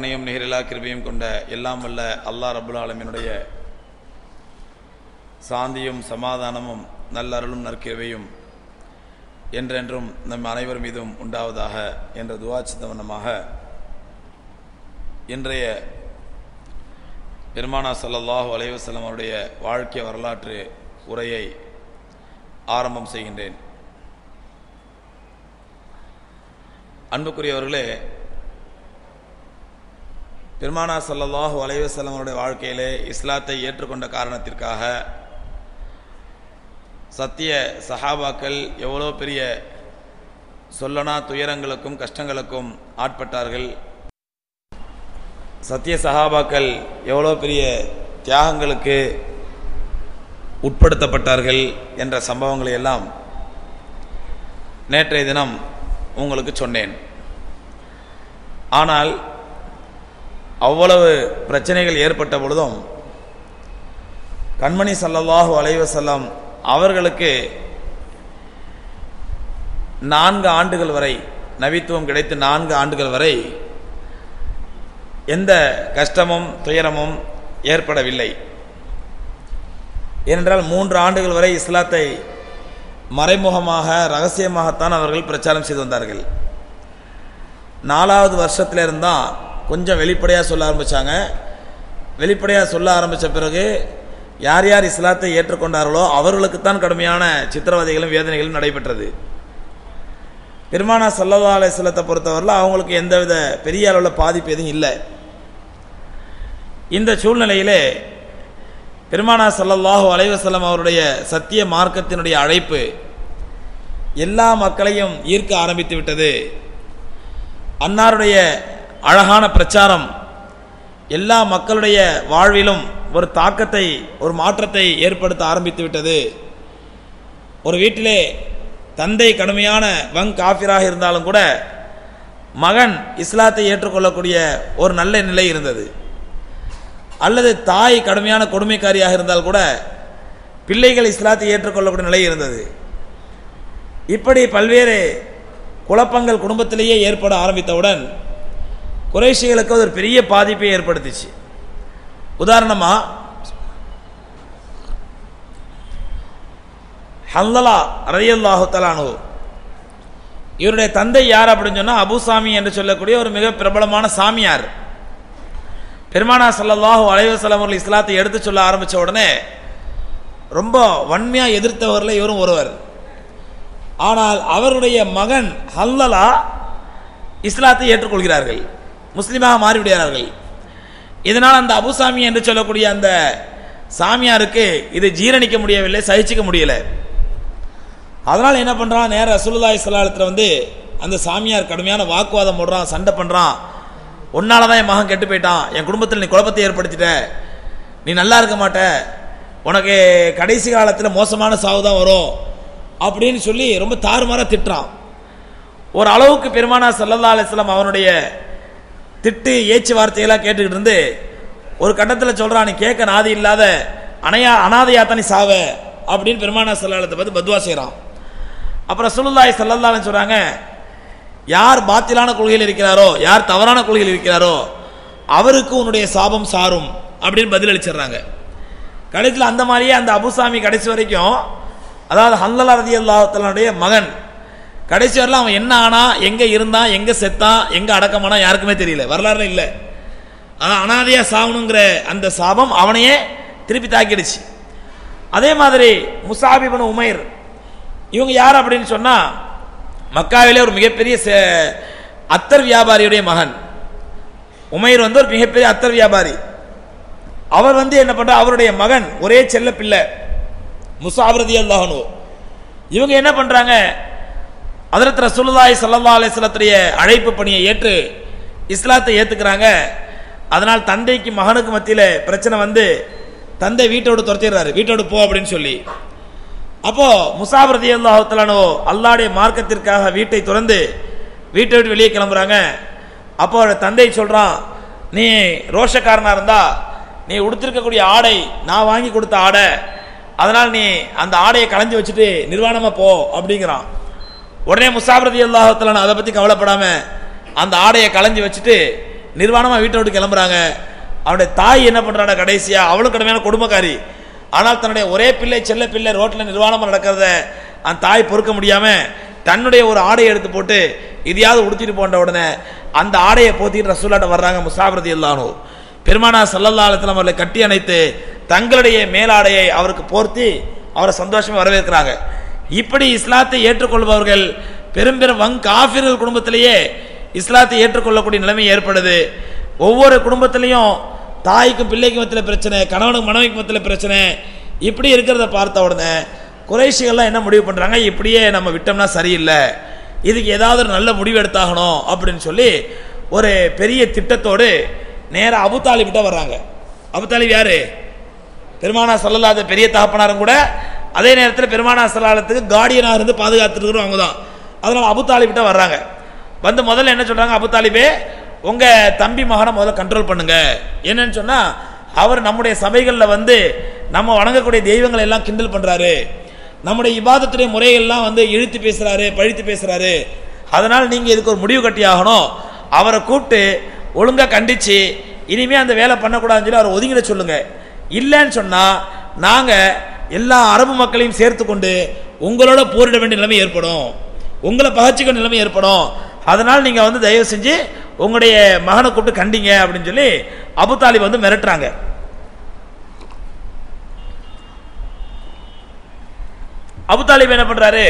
கருணையும் நிகரிலா கிருபையும் கொண்ட எல்லாம் வல்ல அல்லாஹ் ரபுல் ஆலமினுடைய சாந்தியும் சமாதானமும் நல்லருளும் நற்கிருவையும் என்றென்றும் நம் அனைவர் மீதும் உண்டாவதாக என்ற துவாச்சித்தவனமாக இன்றைய பெருமானா ஸல்லல்லாஹு அலைஹி வஸல்லம் அவருடைய வாழ்க்கை வரலாற்று உரையை ஆரம்பம் செய்கின்றேன் அன்புக்குரியவர்களே பெருமானா ஸல்லல்லாஹு அலைஹி வஸல்லம் அவருடைய வாழ்க்கையிலே இஸ்லாத்தை ஏற்றுக்கொண்ட காரணத்திற்காக சத்திய சஹாபாக்கள் எவ்வளோ பெரிய சொல்லனா துயரங்களுக்கும் கஷ்டங்களுக்கும் ஆட்பட்டார்கள் சத்திய சஹாபாக்கள் எவ்வளோ பெரிய தியாகங்களுக்கு உட்படுத்தப்பட்டார்கள் என்ற சம்பவங்களை எல்லாம் நேற்றைய தினம் உங்களுக்கு சொன்னேன் ஆனால் அவ்வளவு பிரச்சனைகள் ஏற்பட்ட பொழுதும் கண்மணி சல்லல்லாஹு அலைவசல்லம் அவர்களுக்கு நான்கு ஆண்டுகள் வரை நவித்துவம் கிடைத்து நான்கு ஆண்டுகள் வரை எந்த கஷ்டமும் துயரமும் ஏற்படவில்லை ஏனென்றால் மூன்று ஆண்டுகள் வரை இஸ்லாத்தை மறைமுகமாக ரகசியமாகத்தான் அவர்கள் பிரச்சாரம் செய்து வந்தார்கள் நாலாவது வருஷத்துல இருந்தால் கொஞ்சம் வெளிப்படையாக சொல்ல ஆரம்பித்தாங்க வெளிப்படையாக சொல்ல ஆரம்பித்த பிறகு யார் யார் இஸ்லாத்தை ஏற்றுக்கொண்டார்களோ அவர்களுக்குத்தான் கடுமையான சித்திரவதைகளும் வேதனைகளும் நடைபெற்றது பெருமானா சல்லா அலிஸ்லத்தை பொறுத்தவரையில் அவங்களுக்கு எந்தவித பெரிய அளவில் பாதிப்பு எதுவும் இல்லை இந்த சூழ்நிலையிலே பெருமானா சல்லல்லாஹு அலைவசல்லம் அவருடைய சத்திய மார்க்கத்தினுடைய அழைப்பு எல்லா மக்களையும் ஈர்க்க ஆரம்பித்து விட்டது அன்னாருடைய அழகான பிரச்சாரம் எல்லா மக்களுடைய வாழ்விலும் ஒரு தாக்கத்தை ஒரு மாற்றத்தை ஏற்படுத்த ஆரம்பித்து விட்டது ஒரு வீட்டிலே தந்தை கடுமையான வங் காஃபிராக இருந்தாலும் கூட மகன் இஸ்லாத்தை ஏற்றுக்கொள்ளக்கூடிய ஒரு நல்ல நிலை இருந்தது அல்லது தாய் கடுமையான கொடுமைக்காரியாக இருந்தால் கூட பிள்ளைகள் இஸ்லாத்தை ஏற்றுக்கொள்ளக்கூடிய நிலை இருந்தது இப்படி பல்வேறு குழப்பங்கள் குடும்பத்திலேயே ஏற்பட ஆரம்பித்தவுடன் குறைஷிகளுக்கு ஒரு பெரிய பாதிப்பை ஏற்படுத்திச்சு உதாரணமா ஹல்லலா ரதியல்லாஹு தலானு இவருடைய தந்தை யார் அப்படின்னு சொன்னால் அபுசாமி என்று சொல்லக்கூடிய ஒரு மிக பிரபலமான சாமியார் பெருமானா சல்லல்லாஹு அலைவசலம் அவர்கள் இஸ்லாத்தை எடுத்து சொல்ல ஆரம்பித்த உடனே ரொம்ப வன்மையாக எதிர்த்தவரில் இவரும் ஒருவர் ஆனால் அவருடைய மகன் ஹல்லலா இஸ்லாத்தை ஏற்றுக்கொள்கிறார்கள் முஸ்லீமாக மாறிவிடுகிறார்கள் இதனால் அந்த அபுசாமி என்று சொல்லக்கூடிய அந்த சாமியாருக்கு இது ஜீரணிக்க முடியவில்லை சகிச்சிக்க முடியலை அதனால் என்ன பண்ணுறான் நேர ரசூலுல்லாஹி சலாலத்தில் வந்து அந்த சாமியார் கடுமையான வாக்குவாதம் போடுறான் சண்டை பண்ணுறான் உன்னால தான் என் மகன் கெட்டு போயிட்டான் என் குடும்பத்தில் நீ குழப்பத்தை ஏற்படுத்திட்ட நீ நல்லா இருக்க மாட்ட உனக்கு கடைசி காலத்தில் மோசமான சாவு தான் வரும் அப்படின்னு சொல்லி ரொம்ப தாறுமாறாக திட்டுறான் ஒரு அளவுக்கு பெருமானா சல்லல்லா அலிஸ்லாம் அவனுடைய திட்டு ஏச்சு வார்த்தையெல்லாம் கேட்டுக்கிட்டு இருந்து ஒரு கட்டத்தில் சொல்கிறான் நீ கேட்க நாதி இல்லாத அணையா அனாதையா தானே சாவ அப்படின்னு பெருமானா சல்லாலத்தை பார்த்து பத்வா செய்கிறான் அப்புறம் சுல்லுல்லாய் சல்லல்லான்னு சொல்கிறாங்க யார் பாத்திலான கொள்கையில் இருக்கிறாரோ யார் தவறான கொள்கையில் இருக்கிறாரோ அவருக்கு உன்னுடைய சாபம் சாரும் அப்படின்னு பதில் அளிச்சிடுறாங்க கடைசியில் அந்த மாதிரியே அந்த அபுசாமி கடைசி வரைக்கும் அதாவது ஹல்லலா ரதி அல்லாஹத்தனுடைய மகன் கடைசி வரலாம் அவன் என்ன ஆனா எங்கே இருந்தான் எங்கே செத்தான் எங்கே அடக்கமானா யாருக்குமே தெரியல வரலாறுல இல்லை ஆனால் அனாதையாக சாகணுங்கிற அந்த சாபம் அவனையே திருப்பி தாக்கிடுச்சு அதே மாதிரி முசாபிபன் உமைர் இவங்க யார் அப்படின்னு சொன்னால் மக்காவிலே ஒரு மிகப்பெரிய அத்தர் வியாபாரியுடைய மகன் உமைர் வந்து ஒரு மிகப்பெரிய அத்தர் வியாபாரி அவர் வந்து என்ன பண்ற அவருடைய மகன் ஒரே செல்ல பிள்ளை முசாபிரதி அல்லாஹனு இவங்க என்ன பண்றாங்க அதரத் ரசூலுல்லாஹி ஸல்லல்லாஹு அலைஹி வஸல்லத்துடைய அழைப்பு பணியை ஏற்று இஸ்லாத்தை ஏத்துக்கிறாங்க அதனால் தந்தைக்கு மகனுக்கு மத்தியில் பிரச்சனை வந்து தந்தை வீட்டோடு துரத்திடுறாரு வீட்டோடு போ அப்படின்னு சொல்லி அப்போ முசாபிரதி அல்லாஹத்தலானோ அல்லாடைய மார்க்கத்திற்காக வீட்டை துறந்து வீட்டை விட்டு வெளியே கிளம்புறாங்க அப்போ தந்தை சொல்றான் நீ ரோஷக்காரனா இருந்தா நீ உடுத்திருக்கக்கூடிய ஆடை நான் வாங்கி கொடுத்த ஆடை அதனால் நீ அந்த ஆடையை களைஞ்சு வச்சுட்டு நிர்வாணமா போ அப்படிங்கிறான் உடனே முசாபிரதி அல்லாஹத்தலான அதை பத்தி கவலைப்படாம அந்த ஆடையை களைஞ்சு வச்சுட்டு நிர்வாணமாக வீட்டை விட்டு கிளம்புறாங்க அவனுடைய தாய் என்ன பண்ணுறாங்க கடைசியா அவளும் கடுமையான குடும்பக்காரி ஆனால் தன்னுடைய ஒரே பிள்ளை செல்ல பிள்ளை ரோட்டில் நிர்வாணமாக நடக்கிறத அந்த தாய் பொறுக்க முடியாமல் தன்னுடைய ஒரு ஆடையை எடுத்து போட்டு இதையாவது உடுத்திட்டு போன்ற உடனே அந்த ஆடையை போத்திட்டு ரசூலாட்ட வர்றாங்க முசாபிரதி இல்லானோ பெருமானா சல்லல்லா அலுவலம் அவர்களை கட்டி அணைத்து தங்களுடைய மேலாடையை அவருக்கு போர்த்தி அவரை சந்தோஷமா வரவேற்கிறாங்க இப்படி இஸ்லாத்தை ஏற்றுக்கொள்பவர்கள் பெரும் பெரும் வங் காஃபிர்கள் குடும்பத்திலேயே இஸ்லாத்தை ஏற்றுக்கொள்ளக்கூடிய நிலைமை ஏற்படுது ஒவ்வொரு குடும்பத்திலையும் தாய்க்கும் பிள்ளைக்கும் மத்தியில் பிரச்சனை கணவனுக்கு மனைவிக்கு மத்தியில் பிரச்சனை இப்படி இருக்கிறத பார்த்த உடனே குறைஷிகள்லாம் என்ன முடிவு பண்ணுறாங்க இப்படியே நம்ம விட்டோம்னா சரியில்லை இதுக்கு ஏதாவது ஒரு நல்ல முடிவு எடுத்தாகணும் அப்படின்னு சொல்லி ஒரு பெரிய திட்டத்தோடு நேராக அபு தாலிபிட்ட வர்றாங்க அபு தாலிப் யாரு பெருமானா சொல்லலாத பெரிய தகப்பனாரும் கூட அதே நேரத்தில் பெருமானா சல்லாலத்துக்கு கார்டியனாக இருந்து பாதுகாத்துருக்கிறோம் அவங்க தான் அதனால் அபு தாலிபிட்ட வர்றாங்க வந்து முதல்ல என்ன சொல்கிறாங்க அபு தாலிபே உங்கள் தம்பி மகனை முதல்ல கண்ட்ரோல் பண்ணுங்க என்னன்னு சொன்னால் அவர் நம்முடைய சபைகளில் வந்து நம்ம வணங்கக்கூடிய தெய்வங்களை எல்லாம் கிண்டல் பண்ணுறாரு நம்முடைய இபாதத்துடைய முறைகள்லாம் வந்து இழுத்து பேசுகிறாரு பழித்து பேசுகிறாரு அதனால் நீங்கள் இதுக்கு ஒரு முடிவு கட்டி ஆகணும் அவரை கூப்பிட்டு ஒழுங்காக கண்டித்து இனிமே அந்த வேலை பண்ணக்கூடாதுன்னு சொல்லி அவரை ஒதுங்கிட சொல்லுங்க இல்லைன்னு சொன்னால் நாங்கள் எல்லா அரபு மக்களையும் சேர்த்து கொண்டு உங்களோட போரிட வேண்டிய நிலைமை ஏற்படும் உங்களை பகச்சிக்க நிலைமை ஏற்படும் அதனால் நீங்கள் வந்து தயவு செஞ்சு உங்களுடைய மகனை கூப்பிட்டு கண்டிங்க அப்படின்னு சொல்லி அபு தாலிப் வந்து மிரட்டுறாங்க அபு தாலிப் என்ன பண்றாரு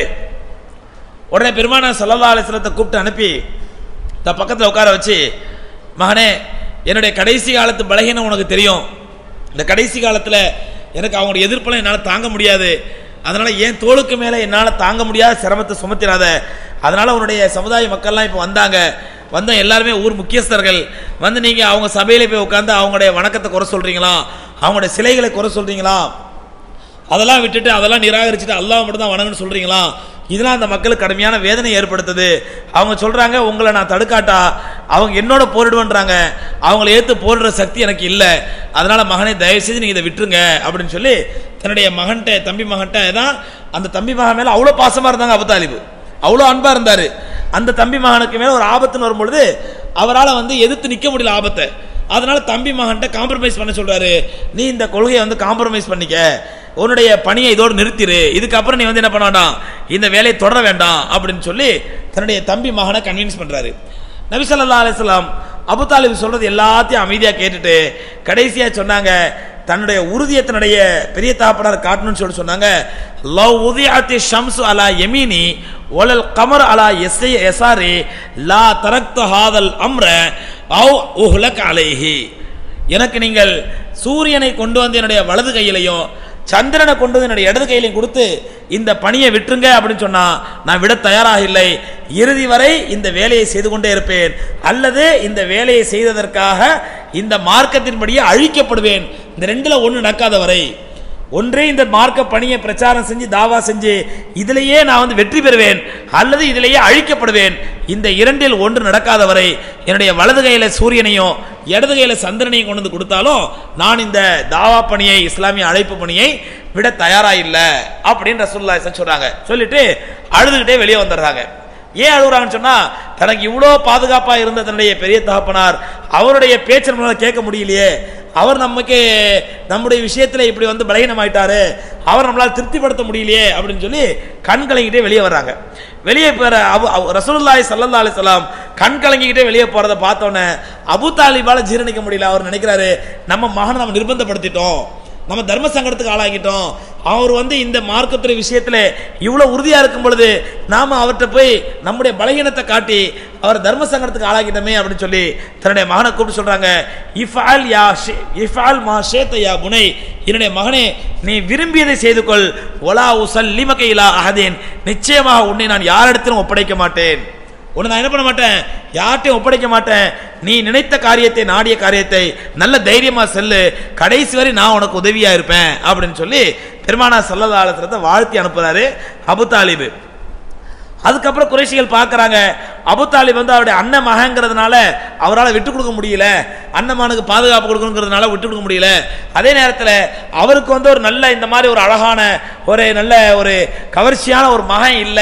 உடனே பெருமானா சல்லா அலிஸ்லத்தை கூப்பிட்டு அனுப்பி இந்த பக்கத்தில் உட்கார வச்சு மகனே என்னுடைய கடைசி காலத்து பலகீனம் உனக்கு தெரியும் இந்த கடைசி காலத்தில் எனக்கு அவங்களுடைய எதிர்ப்பெல்லாம் என்னால் தாங்க முடியாது அதனால என் தோளுக்கு மேலே என்னால் தாங்க முடியாத சிரமத்தை சுமத்திராத அதனால உன்னுடைய சமுதாய மக்கள்லாம் இப்போ வந்தாங்க வந்த எல்லாருமே ஊர் முக்கியஸ்தர்கள் வந்து நீங்கள் அவங்க சபையில போய் உட்காந்து அவங்களுடைய வணக்கத்தை குறை சொல்றீங்களா அவங்களுடைய சிலைகளை குறை சொல்றீங்களா அதெல்லாம் விட்டுட்டு அதெல்லாம் நிராகரிச்சுட்டு அல்லாஹ் மட்டும் தான் வணங்கன்னு சொல்றீங்களா இதெல்லாம் அந்த மக்களுக்கு கடுமையான வேதனை ஏற்படுத்துது அவங்க சொல்றாங்க உங்களை நான் தடுக்காட்டா அவங்க என்னோட போரிடுவேன்றாங்க அவங்கள ஏத்து போரிடுற சக்தி எனக்கு இல்லை அதனால மகனை தயவு செய்து நீங்க இதை விட்டுருங்க அப்படின்னு சொல்லி தன்னுடைய மகன்கிட்ட தம்பி மகன்கிட்ட தான் அந்த தம்பி மகன் மேல அவ்வளோ பாசமா இருந்தாங்க அபுதாலிபு அவ்வளோ அன்பா இருந்தாரு அந்த தம்பி மகனுக்கு மேல ஒரு ஆபத்துன்னு வரும்பொழுது அவரால் வந்து எதிர்த்து நிற்க முடியல ஆபத்தை அதனால தம்பி மகன்கிட்ட காம்ப்ரமைஸ் பண்ண சொல்றாரு நீ இந்த கொள்கையை வந்து காம்ப்ரமைஸ் பண்ணிக்க உன்னுடைய பணியை இதோடு நிறுத்திரு இதுக்கப்புறம் நீ வந்து என்ன பண்ண வேண்டாம் இந்த வேலையை தொடர வேண்டாம் அப்படின்னு சொல்லி தன்னுடைய தம்பி மகனை கன்வின்ஸ் பண்றாரு நபி ஸல்லல்லாஹு அலைஹி வஸல்லம் அபு தாலிப் சொல்றது எல்லாத்தையும் அமைதியா கேட்டுட்டு கடைசியா சொன்னாங்க தன்னுடைய உறுதியை தன்னுடைய பெரிய தாப்பனார் காட்டணும்னு சொல்லி சொன்னாங்க லவ் உதியாத்தி ஷம்சு அலா யமீனி ஒலல் கமர் அலா எஸ்ஐ எசாரி லா தரக்து ஹாதல் அம்ர அவ் உஹ்லக் அலைஹி எனக்கு நீங்கள் சூரியனை கொண்டு வந்து என்னுடைய வலது கையிலையும் சந்திரனை கொண்டு வந்து என்னுடைய இடது கையிலையும் கொடுத்து இந்த பணியை விட்டுருங்க அப்படின்னு சொன்னா நான் விட தயாராக இல்லை இறுதி வரை இந்த வேலையை செய்து கொண்டே இருப்பேன் அல்லது இந்த வேலையை செய்ததற்காக இந்த மார்க்கத்தின்படியே அழிக்கப்படுவேன் இந்த ரெண்டுல ஒன்று நடக்காத வரை ஒன்றே இந்த மார்க்க பணியை பிரச்சாரம் செஞ்சு தாவா செஞ்சு இதிலேயே நான் வந்து வெற்றி பெறுவேன் அல்லது இதிலேயே அழிக்கப்படுவேன் இந்த இரண்டில் ஒன்று நடக்காத வரை என்னுடைய வலது கையில சூரியனையும் இடது கையில சந்திரனையும் கொண்டு வந்து கொடுத்தாலும் நான் இந்த தாவா பணியை இஸ்லாமிய அழைப்பு பணியை விட தயாரா இல்லை அப்படின்னு ரசூல்லா சொல்றாங்க சொல்லிட்டு அழுதுகிட்டே வெளியே வந்துடுறாங்க ஏன் அழுகுறாங்கன்னு சொன்னா தனக்கு இவ்வளோ பாதுகாப்பா இருந்த தன்னுடைய பெரிய தகப்பனார் அவருடைய பேச்சை நம்மளால கேட்க முடியலையே அவர் நமக்கு நம்முடைய விஷயத்துல இப்படி வந்து பலகீனமாயிட்டாரு அவர் நம்மளால திருப்திப்படுத்த முடியலையே அப்படின்னு சொல்லி கண் கலங்கிட்டே வெளியே வர்றாங்க வெளியே போற அபு அபு- ரசூலுல்லாஹி ஸல்லல்லாஹு அலைஹி வஸல்லம் கண் கலங்கிக்கிட்டே வெளியே போறதை பார்த்தோன்னே அபு தாலிபால ஜீரணிக்க முடியல அவர் நினைக்கிறாரு நம்ம மகனை நம்ம நிர்பந்தப்படுத்திட்டோம் நம்ம தர்ம சங்கடத்துக்கு ஆளாகிட்டோம் அவர் வந்து இந்த மார்க்கத்துறை விஷயத்துல இவ்வளவு உறுதியா இருக்கும் பொழுது நாம அவர்கிட்ட போய் நம்முடைய பலகீனத்தை காட்டி அவர் தர்ம சங்கடத்துக்கு ஆளாகிட்டோமே அப்படின்னு சொல்லி தன்னுடைய மகனை கூப்பிட்டு சொல்றாங்க இஃபால் யா ஷே- இஃபால் மா ஷேத்த யா புனை என்னுடைய மகனே நீ விரும்பியதை செய்து கொள் ஒலா உசல் லிமகையிலா அஹதேன் நிச்சயமாக உன்னை நான் யாரிடத்திலும் ஒப்படைக்க மாட்டேன் உன்னை நான் என்ன பண்ண மாட்டேன் யார்ட்டையும் ஒப்படைக்க மாட்டேன் நீ நினைத்த காரியத்தை நாடிய காரியத்தை நல்ல தைரியமா செல்லு கடைசி வரை நான் உனக்கு உதவியா இருப்பேன் அப்படின்னு சொல்லி பெருமானா சல்லதாலத்தை வாழ்த்தி அனுப்புறாரு அபு தாலிபு அதுக்கப்புறம் குறைஷிகள் பார்க்கறாங்க அபு தாலிப் வந்து அவருடைய அண்ணன் மகங்கிறதுனால அவரால் விட்டு கொடுக்க முடியல அண்ணமானுக்கு பாதுகாப்பு கொடுக்கணுங்கிறதுனால விட்டு கொடுக்க முடியல அதே நேரத்தில் அவருக்கு வந்து ஒரு நல்ல இந்த மாதிரி ஒரு அழகான ஒரு நல்ல ஒரு கவர்ச்சியான ஒரு மகன் இல்லை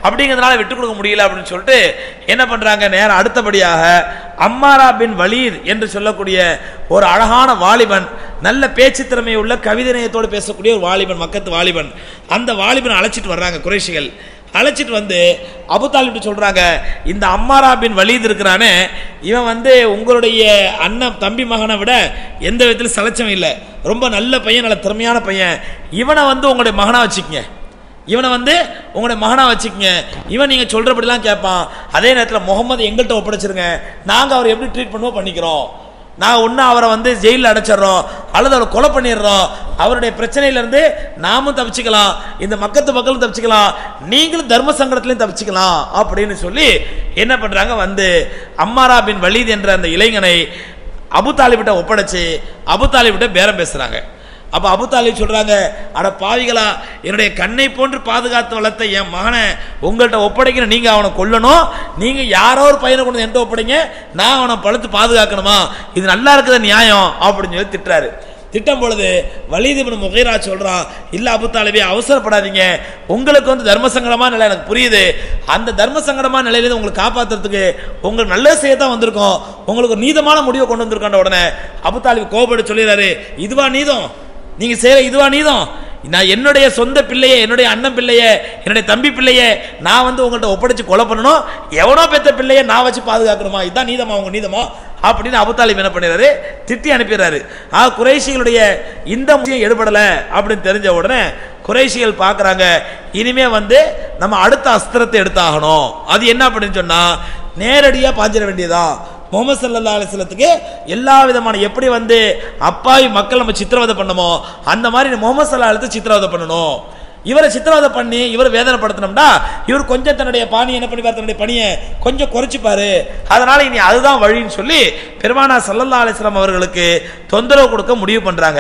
அப்படிங்கிறதுனால விட்டு கொடுக்க முடியல அப்படின்னு சொல்லிட்டு என்ன பண்றாங்க நேரம் அடுத்தபடியாக அம்மாரா பின் வலீத் என்று சொல்லக்கூடிய ஒரு அழகான வாலிபன் நல்ல பேச்சு திறமை உள்ள கவிதை நேயத்தோடு பேசக்கூடிய ஒரு வாலிபன் மக்கத்து வாலிபன் அந்த வாலிபன் அழைச்சிட்டு வர்றாங்க குறைஷிகள் அழைச்சிட்டு வந்து அபுதாலிப்ட்டு சொல்றாங்க இந்த அம்மாரா பின் வலீத் இருக்கிறானே இவன் வந்து உங்களுடைய அண்ணன் தம்பி மகனை விட எந்த விதத்திலும் சலைச்சவன் இல்லை ரொம்ப நல்ல பையன் நல்ல திறமையான பையன் இவனை வந்து உங்களுடைய மகனா வச்சுக்கங்க இவனை வந்து உங்களுடைய மகனா வச்சுக்கங்க இவன் நீங்க சொல்றபடிலாம் கேட்பான் அதே நேரத்தில் முகமது எங்கள்கிட்ட ஒப்படைச்சிருங்க நாங்க அவரை எப்படி ட்ரீட் பண்ணுவோம் பண்ணிக்கிறோம் நான் ஒன்று அவரை வந்து ஜெயிலில் அடைச்சிடுறோம் அல்லது அவரை கொலை பண்ணிடுறோம் அவருடைய பிரச்சனையிலேருந்து நாமும் தப்பிச்சுக்கலாம் இந்த மக்கத்து மக்களும் தப்பிச்சுக்கலாம் நீங்களும் தர்ம சங்கடத்துலையும் தப்பிச்சுக்கலாம் அப்படின்னு சொல்லி என்ன பண்ணுறாங்க வந்து அம்மாரா பின் வலீத் என்ற அந்த இளைஞனை அபு தாலிபிட்ட ஒப்படைச்சு அபு தாலிபிட்ட பேரம் பேசுகிறாங்க அப்போ அபு தாலிப் சொல்கிறாங்க அட பாவிகளா என்னுடைய கண்ணை போன்று பாதுகாத்து வளர்த்த என் மகனை உங்கள்கிட்ட ஒப்படைக்கணும் நீங்கள் அவனை கொல்லணும் நீங்கள் யாரோ ஒரு பையனை கொண்டு வந்து என்கிட்ட ஒப்படைங்க நான் அவனை பழுத்து பாதுகாக்கணுமா இது நல்லா இருக்குது நியாயம் அப்படின்னு சொல்லி திட்டுறாரு திட்டம் பொழுது வலிதிபன் முகைரா சொல்றான் இல்ல அபு தாலிபே அவசரப்படாதீங்க உங்களுக்கு வந்து தர்ம சங்கடமான நிலை எனக்கு புரியுது அந்த தர்ம சங்கடமான நிலையில உங்களை காப்பாத்துறதுக்கு உங்களுக்கு நல்ல செய்ய தான் வந்திருக்கோம் உங்களுக்கு ஒரு நீதமான முடிவை கொண்டு வந்திருக்காண்ட உடனே அபு தாலிப் கோபப்பட்டு சொல்லிடுறாரு இதுவா நீதம் நீங்க செய்யற இதுவா நீதம் நான் என்னுடைய சொந்த பிள்ளைய என்னுடைய அண்ணன் பிள்ளைய என்னுடைய தம்பி பிள்ளைய நான் வந்து உங்கள்கிட்ட ஒப்படைச்சு கொலை பண்ணணும் எவனோ பெத்த பிள்ளைய நான் வச்சு பாதுகாக்கணுமா இதுதான் நீதமா உங்க நீதமா அப்படின்னு அபுத்தாலிப் என்ன பண்ணிடுறாரு திட்டி அனுப்பிடுறாரு ஆ குறைஷிகளுடைய இந்த விஷயம் எடுபடல அப்படின்னு தெரிஞ்ச உடனே குறைஷிகள் பார்க்குறாங்க இனிமே வந்து நம்ம அடுத்த அஸ்திரத்தை எடுத்தாகணும் அது என்ன அப்படின்னு சொன்னா நேரடியாக பாஞ்சிட வேண்டியதா முகமது சல்லா அலிஸ்லத்துக்கு எல்லா விதமான எப்படி வந்து அப்பாவி மக்கள் நம்ம சித்திரவதை பண்ணமோ அந்த மாதிரி முகமது சல்லா அலித்து சித்திரவதை பண்ணணும் இவரை சித்திரவதை பண்ணி இவரை வேதனைப்படுத்தினோம்னா இவர் கொஞ்சம் தன்னுடைய பாணி என்ன பண்ணிப்பார் தன்னுடைய பணியை கொஞ்சம் குறைச்சிப்பாரு அதனால இனி அதுதான் வழின்னு சொல்லி பெருமானா சல்லல்லா அலிஸ்லாம் அவர்களுக்கு தொந்தரவு கொடுக்க முடிவு பண்றாங்க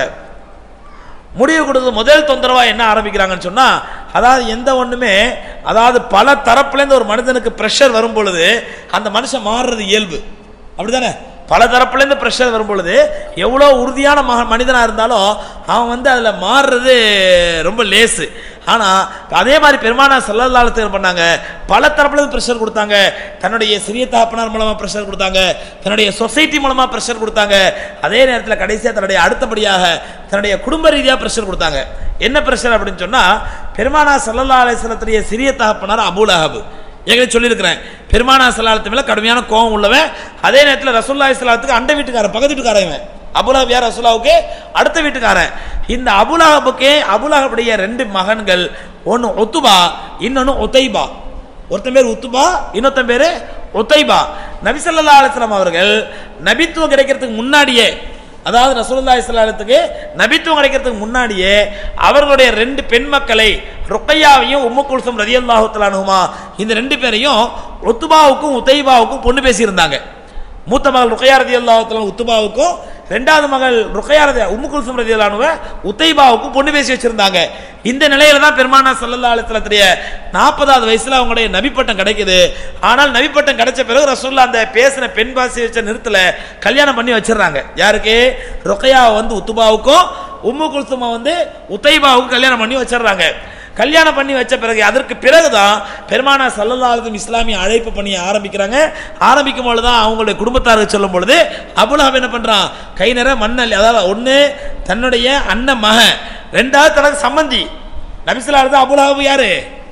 முடிவு கொடுத்து முதல் தொந்தரவா என்ன ஆரம்பிக்கிறாங்கன்னு சொன்னா அதாவது எந்த ஒண்ணுமே அதாவது பல தரப்புலேருந்து ஒரு மனிதனுக்கு ப்ரெஷர் வரும் பொழுது அந்த மனுஷன் மாறுறது இயல்பு அப்படிதானே பல தரப்புலேருந்து ப்ரெஷர் வரும் பொழுது எவ்வளோ உறுதியான மக மனிதனாக இருந்தாலும் அவன் வந்து அதில் மாறுறது ரொம்ப லேசு ஆனால் அதே மாதிரி பெருமானா செல்லல்லாலத்து பண்ணாங்க பல தரப்புலேருந்து ப்ரெஷர் கொடுத்தாங்க தன்னுடைய சிறிய தாப்பனார் மூலமாக ப்ரெஷர் கொடுத்தாங்க தன்னுடைய சொசைட்டி மூலமாக ப்ரெஷர் கொடுத்தாங்க அதே நேரத்தில் கடைசியாக தன்னுடைய அடுத்தபடியாக தன்னுடைய குடும்ப ரீதியாக ப்ரெஷர் கொடுத்தாங்க என்ன ப்ரெஷர் அப்படின்னு சொன்னால் பெருமானா சல்லல்லா அலிஸ்லத்துடைய சிறிய தகப்பனார் அபுல் அஹபு ஏற்கனவே சொல்லியிருக்கிறேன் பெருமானா சலாலத்து மேலே கடுமையான கோபம் உள்ளவன் அதே நேரத்தில் ரசூல்லா இஸ்லாத்துக்கு அண்டை வீட்டுக்காரன் பக்கத்து வீட்டுக்காரன் இவன் அபுலாப் யார் ரசூலாவுக்கு அடுத்த வீட்டுக்காரன் இந்த அபுலாஹபுக்கே அபுலாஹபுடைய ரெண்டு மகன்கள் ஒன்று ஒத்துபா இன்னொன்று ஒத்தைபா ஒருத்தன் பேர் உத்துபா இன்னொருத்தன் பேர் ஒத்தைபா நபிசல்லா அலிஸ்லாம் அவர்கள் நபித்துவம் கிடைக்கிறதுக்கு முன்னாடியே அதாவது ரசூலுல்லா இஸ்லாத்துக்கு நபித்துவம் கிடைக்கிறதுக்கு முன்னாடியே அவர்களுடைய ரெண்டு பெண் மக்களை ருக்கையாவையும் உம்மு குல்சம் ரதியல்லாஹு தலானுமா இந்த ரெண்டு பேரையும் ஒத்துபாவுக்கும் உத்தைபாவுக்கும் பொண்ணு பேசியிருந்தாங்க மூத்த மகள் ருக்கையா ரதி அல்லாஹ் உத்துபாவுக்கும் ரெண்டாவது மகள் ருக்கையா ரதி உம்மு குல்சம் ரதி அல்லானுவ உத்தைபாவுக்கும் பொண்ணு பேசி வச்சிருந்தாங்க இந்த நிலையில தான் பெருமானா சல்லல்லா அலிஸ்லத்துடைய நாற்பதாவது வயசுல அவங்களுடைய நபிப்பட்டம் கிடைக்குது ஆனால் நபிப்பட்டம் கிடைச்ச பிறகு ரசூல்லா அந்த பேசின பெண் பாசி வச்ச நிறுத்தல கல்யாணம் பண்ணி வச்சிடுறாங்க யாருக்கு ருக்கையாவை வந்து உத்துபாவுக்கும் உம்மு குல்சுமா வந்து உத்தைபாவுக்கும் கல்யாணம் பண்ணி வச்சிடுறாங்க கல்யாணம் பண்ணி வச்ச பிறகு அதற்கு பிறகுதான் பெருமானா சல்லல்லாஹும் இஸ்லாமிய அழைப்பு பணியை ஆரம்பிக்கிறாங்க ஆரம்பிக்கும் பொழுது தான் அவங்களுடைய குடும்பத்தாருக்கு சொல்லும் பொழுது அபுலாப் என்ன பண்றான் கை நிறைய மண்ணல் அதாவது ஒன்று தன்னுடைய அண்ணன் மகன் ரெண்டாவது தனக்கு சம்மந்தி நபிசுல்லா தான் அபுலாபு யாரு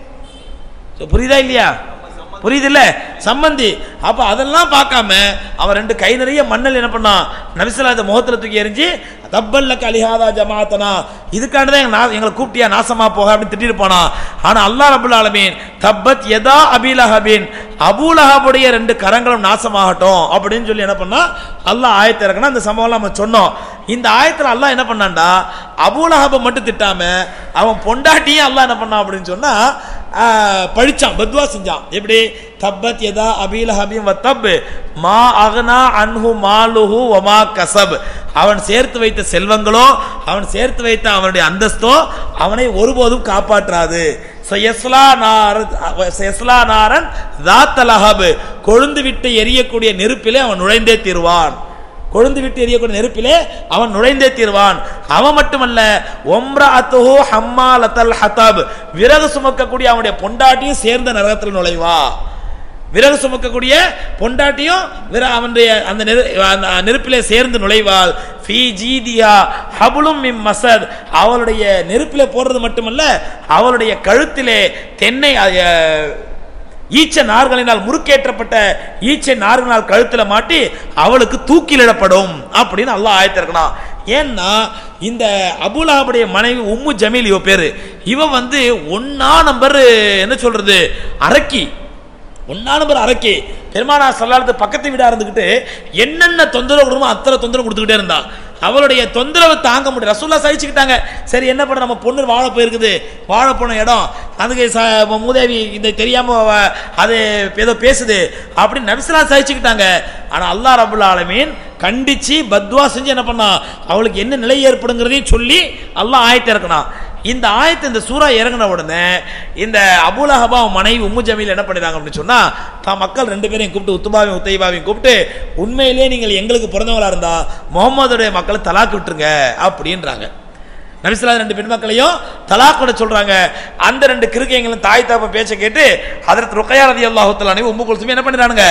So, புரியுதா இல்லையா புரியுது இல்ல சம்மந்தி அப்ப அதெல்லாம் பார்க்காம அவன் ரெண்டு கை நிறைய மண்ணல் என்ன பண்ணான் நபிசுல்லா இந்த முகத்துல தூக்கி எறிஞ்சு தப்பல்ல கலிஹாதா ஜமாத்தனா இதுக்கானதான் எங்க நா- எங்களை கூப்பிட்டியா நாசமா போக அப்படின்னு திட்டிட்டு போனான் ஆனா அல்லாஹ் ரபுல் ஆலமீன் தப்பத் எதா அபிலஹபின் அபூலஹபுடைய ரெண்டு கரங்களும் நாசமாகட்டும் அப்படின்னு சொல்லி என்ன பண்ணா அல்லாஹ் ஆயத்தை இறக்கணும் அந்த சம்பவம் நம்ம சொன்னோம் இந்த ஆயத்துல அல்லாஹ் என்ன பண்ணான்டா அபூலஹபை மட்டும் திட்டாம அவன் பொண்டாட்டியும் அல்லாஹ் என்ன பண்ணான் அப்படின்னு சொன்னா ஆஹ், பழிச்சான் பத்வா செஞ்சான் எப்படி தப்பத் எதா அபீல ஹபீம் வத்தப் மா அகனா அன்ஹு மாலுஹு வமா கசப் அவன் சேர்த்து வைத்த செல்வங்களோ அவன் சேர்த்து வைத்த அவனுடைய அந்தஸ்தோ அவனை ஒருபோதும் காப்பாற்றாது சயஸ்லா நாரன் சயஸ்லா நாரன் தாத்தலஹப் கொழுந்து விட்டு எரியக்கூடிய நெருப்பிலே அவன் நுழைந்தே தீருவான் கொழுந்து விட்டு எரியக்கூடிய நெருப்பிலே அவன் நுழைந்தே தீர்வான் அவன் மட்டுமல்ல ஒம்ராத்துஹு ஹம்மாலத்தல் ஹதாப் விறகு சுமக்கக்கூடிய அவனுடைய பொண்டாட்டியும் சேர்ந்த நரகத்தில் நுழைவா விறகு சுமக்கக்கூடிய பொண்டாட்டியும் விற அவனுடைய அந்த நெரு அந்த நெருப்பிலே சேர்ந்து நுழைவாள் ஃபி ஜீதியா ஹபுலும் மிம் மசத் அவளுடைய நெருப்பிலே போடுறது மட்டுமல்ல அவளுடைய கழுத்திலே தென்னை அஹ், ஈச்ச நார்களினால் முறுக்கேற்றப்பட்ட ஈச்ச நார்களினால் கழுத்துல மாட்டி அவளுக்கு தூக்கிலிடப்படும் அப்படின்னு அல்லாஹ் ஆயத்திருக்கணும் ஏன்னா இந்த அபுலாபுடைய மனைவி உம்மு ஜமீல் இவ பேரு இவ வந்து ஒன்னா நம்பர் என்ன சொல்றது அரக்கி ஒன்னா நம்பர் அரக்கி பெருமானா சொல்லாத பக்கத்து வீடா இருந்துகிட்டு என்னென்ன தொந்தரவு கொடுமோ அத்தனை தொந்தரவு கொடுத்துக்கிட்டே இருந்தா அவளுடைய தொந்தரவை தாங்க முடியல ரசூல்லா சகிச்சுக்கிட்டாங்க சரி என்ன பண்ண நம்ம பொண்ணு வாழ போயிருக்குது வாழ போன இடம் அதுக்கு ச- மூதேவி இந்த தெரியாம அவ- அது ஏதோ பேசுது அப்படின்னு நபிசலா சகிச்சுக்கிட்டாங்க ஆனா அல்லாஹ் ரபுல் ஆலமீன் கண்டிச்சு பத்வா செஞ்சு என்ன பண்ணா அவளுக்கு என்ன நிலை ஏற்படுங்கிறதையும் சொல்லி அல்லாஹ் ஆயத்தை இருக்கணும் இந்த ஆயத்தை இந்த சூறா இறங்கின உடனே இந்த அபுலஹபா மனைவி உம்மு ஜமீல் என்ன பண்ணிடுறாங்க அப்படின்னு சொன்னா தான் மக்கள் ரெண்டு பேரையும் கூப்பிட்டு உத்துபாவையும் உத்தைபாவையும் கூப்பிட்டு உண்மையிலேயே நீங்கள் எங்களுக்கு பிறந்தவங்களா இருந்தா முகமதுடைய மக்களை தலாக்கு விட்டுருங்க அப்படின்றாங்க நபிசுல்லா ரெண்டு பெண் மக்களையும் தலாக் விட சொல்றாங்க அந்த ரெண்டு கிருக்கைங்களும் தாய் தாப்ப பேச்சை கேட்டு அதற்கு ருக்கையா ரதி அல்லாஹுத்தலானே உம்மு குல்சுமே என்ன பண்ணிடுறாங்க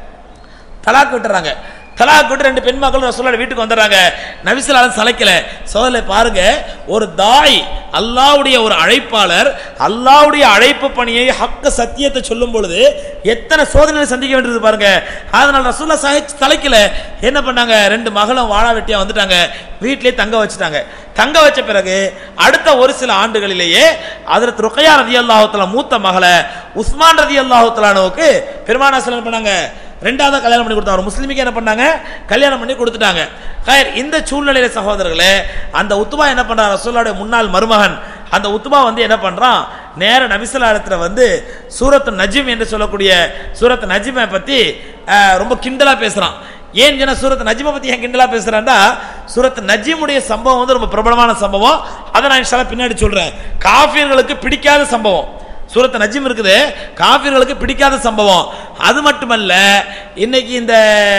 தலாக் விட்டுறாங்க தலாக் விட்டு ரெண்டு பெண் மக்களும் ரசூலோட வீட்டுக்கு வந்துடுறாங்க நபிசுல்லாலும் சளைக்கல சோதனை பாருங்க ஒரு தாய் அல்லாவுடைய ஒரு அழைப்பாளர் அல்லாவுடைய அழைப்பு பணியை ஹக்க சத்தியத்தை சொல்லும் பொழுது எத்தனை சோதனைகளை சந்திக்க வேண்டியது பாருங்க அதனால ரசூல்லா சகிச்சு தலைக்கல என்ன பண்ணாங்க ரெண்டு மகளும் வாழா வெட்டியா வந்துட்டாங்க வீட்டிலேயே தங்க வச்சுட்டாங்க தங்க வச்ச பிறகு அடுத்த ஒரு சில ஆண்டுகளிலேயே அதற்கு ருக்கையா ரதி அல்லாஹுத்தலா மூத்த மகளை உஸ்மான் ரதி அல்லாஹுத்தலானுக்கு பெருமானா என்ன பண்ணாங்க ரெண்டாவது கல்யாணம் பண்ணி கொடுத்தாங்க ஒரு முஸ்லிமுக்கு என்ன பண்ணாங்க கல்யாணம் பண்ணி கொடுத்துட்டாங்க ஹைர் இந்த சூழ்நிலையில சகோதரர்களே அந்த உத்துபா என்ன பண்றான் ரசூலுடைய முன்னாள் மருமகன் அந்த உத்துபா வந்து என்ன பண்றான் நேர நபிசலாலத்துல வந்து சூரத்து நஜிம் என்று சொல்லக்கூடிய சூரத்து நஜிமை பத்தி அஹ், ரொம்ப கிண்டலா பேசுறான் ஏன் சொன்னா சூரத் நஜிமை பத்தி ஏன் கிண்டலா பேசுறான்டா சூரத் நஜிமுடைய சம்பவம் வந்து ரொம்ப பிரபலமான சம்பவம் அதை நான் இன்ஷா அல்லாஹ் பின்னாடி சொல்றேன் காஃபியர்களுக்கு பிடிக்காத சம்பவம் சூரத் நஜிம் இருக்குது காஃபிர்களுக்கு பிடிக்காத சம்பவம் அது மட்டுமல்ல இன்னைக்கு இந்த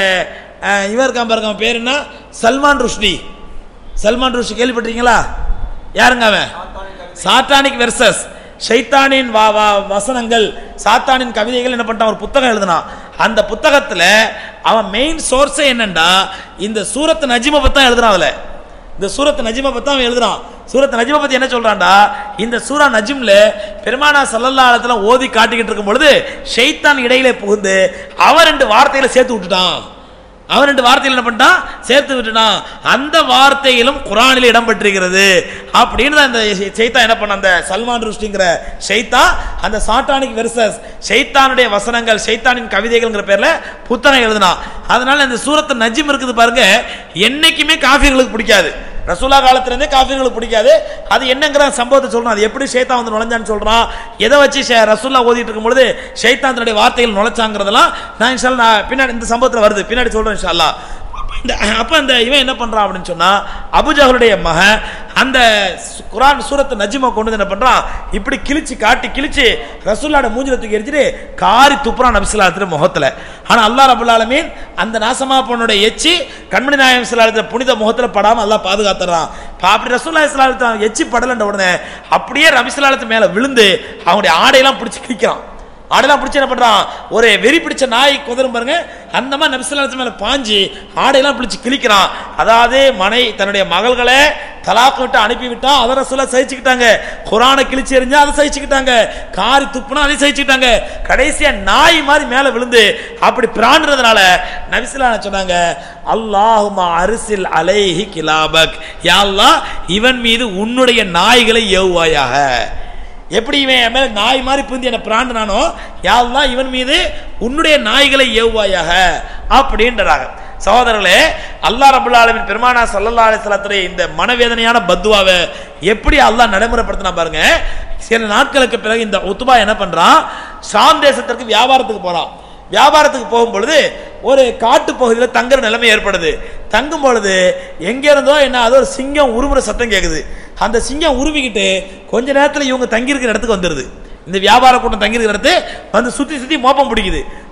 அஹ், இவர் இருக்கான் பாருங்க அவன் பேர் என்ன சல்மான் ருஷ்டி சல்மான் ருஷ்டி கேள்விப்பட்டிருக்கீங்களா யாருங்க அவன் சாத்தானிக் வெர்சஸ் ஷைத்தானின் வா வா வசனங்கள் சாத்தானின் கவிதைகள் என்ன பண்ணிட்டான் ஒரு புத்தகம் எழுதினான் அந்த புத்தகத்துல அவன் மெயின் சோர்ஸே என்னண்டா இந்த சூரத் நஜிமை பத்தி தான் எழுதுறான் அதுல இந்த சூரத் நஜிமை பத்தி தான் அவன் எழுதுறான் சூரத் நஜிமை பத்தி என்ன சொல்றான்டா இந்த சூரா நஜிம்ல பெருமானா சல்லல்லா அலத்துல ஓதி காட்டிக்கிட்டு இருக்கும் பொழுது ஷைத்தான் இடையில புகுந்து அவன் ரெண்டு வார்த்தையில சேர்த்து விட்டுட்டான் அவன் ரெண்டு வார்த்தையில் என்ன பண்ணிட்டான் சேர்த்து விட்டுட்டான் அந்த வார்த்தையிலும் குரானில் இடம் பெற்றிருக்கிறது அப்படின்னு தான் இந்த ஷைத்தான் என்ன பண்ண அந்த சல்மான் ருஷ்டிங்கிற ஷைத்தா அந்த சாட்டானிக் வெர்சஸ் ஷைத்தானுடைய வசனங்கள் ஷைத்தானின் கவிதைகள்ங்கிற பேர்ல புத்தகம் எழுதினான் அதனால இந்த சூரத்து நஜிம் இருக்குது பாருங்க என்னைக்குமே காஃபிர்களுக்கு பிடிக்காது ரசூலா காலத்துல இருந்தே காஃபிர்களுக்கு பிடிக்காது அது என்னங்கிற சம்பவத்தை சொல்றான் அது எப்படி ஷைத்தான் வந்து நுழைஞ்சான்னு சொல்றான் எதை வச்சு ஷே- ரசூல்லா ஓதிட்டு இருக்கும் பொழுது ஷைத்தான் தன்னுடைய வார்த்தைகள் நுழைச்சாங்கிறதெல்லாம் நான் இன்ஷா அல்லாஹ் நான் பின்னாடி இந்த சம்பவத்துல வருது பின்னாடி சொல்றேன் இன்ஷா அல்லாஹ். அப்ப இந்த அப்ப இந்த இவன் என்ன பண்றான் அப்படின்னு சொன்னா அபுஜஹலுடைய மகன் அந்த சு- குரான் சூரத்து நஜிமா கொண்டு வந்து என்ன பண்றான் இப்படி கிழிச்சு காட்டி கிழிச்சு ரசூல்லாட மூஞ்சில தூக்கி எரிஞ்சிட்டு காரி துப்புறான் நபிசுல்லாத்துல முகத்துல ஆனா அல்லாஹ் ரபுல் ஆலமீன் அந்த நாசமா பொண்ணுடைய எச்சி கண்மணி நாயம் சிலாலத்துல புனித முகத்துல படாம அல்லாஹ் பாதுகாத்துறான் பா- அப்படி ரசூல்லா சிலாலத்தை எச்சி படலன்ற உடனே அப்படியே ரபிசுல்லாலத்து மேல விழுந்து அவனுடைய ஆடையெல்லாம் பிடிச்சு கிழிக்கிறான் ஆடெல்லாம் பிடிச்சி என்ன பண்றான் ஒரு வெறி பிடிச்ச நாய் குதிரும் பாருங்க அந்த மாதிரி நபிசுல்லாத்து மேல பாஞ்சு ஆடையெல்லாம் பிடிச்சு கிழிக்கிறான் அதாவது மனை தன்னுடைய மகள்களை தலாக்கு விட்டு அனுப்பி விட்டா அதை ரசூலா சகிச்சுக்கிட்டாங்க குரானை கிழிச்சு எறிஞ்சா அதை சகிச்சுக்கிட்டாங்க காரி துப்புனா அதை சகிச்சுக்கிட்டாங்க கடைசியா நாய் மாதிரி மேல விழுந்து அப்படி பிராண்டுறதுனால நபிசுல்லா சொன்னாங்க அல்லாஹுமா அரிசில் அலைஹி கிலாபக் யா அல்லாஹ் இவன் மீது உன்னுடைய நாய்களை ஏவுவாயாக எப்படி இவன் என் மேல நாய் மாதிரி புரிந்து என்ன பிராண்டினானோ யாழ்லா இவன் மீது உன்னுடைய நாய்களை ஏவுவாயாக அப்படின்றாங்க சகோதரர்களே அல்லாஹ் ரபுல் ஆலமின் பெருமானா சல்லல்லா அலிஸ்லாத்துடைய இந்த மனவேதனையான பத்துவாவை எப்படி அல்லாஹ் நடைமுறைப்படுத்தினா பாருங்க சில நாட்களுக்கு பிறகு இந்த உத்துபா என்ன பண்றான் ஷாம் தேசத்திற்கு வியாபாரத்துக்கு போறான் வியாபாரத்துக்கு போகும் பொழுது ஒரு காட்டு பகுதியில் தங்குற நிலைமை ஏற்படுது தங்கும் பொழுது எங்க இருந்தோ என்ன அது ஒரு சிங்கம் உருமுறை சத்தம் கேட்குது அந்த சிங்கம் உருவிக்கிட்டு கொஞ்ச நேரத்தில் இவங்க தங்கியிருக்கிற இடத்துக்கு வந்துடுது இந்த வியாபார கூட்டம் தங்கியிருக்கிற இடத்து வந்து சுத்தி சுத்தி மோப்பம் பிடிக்குது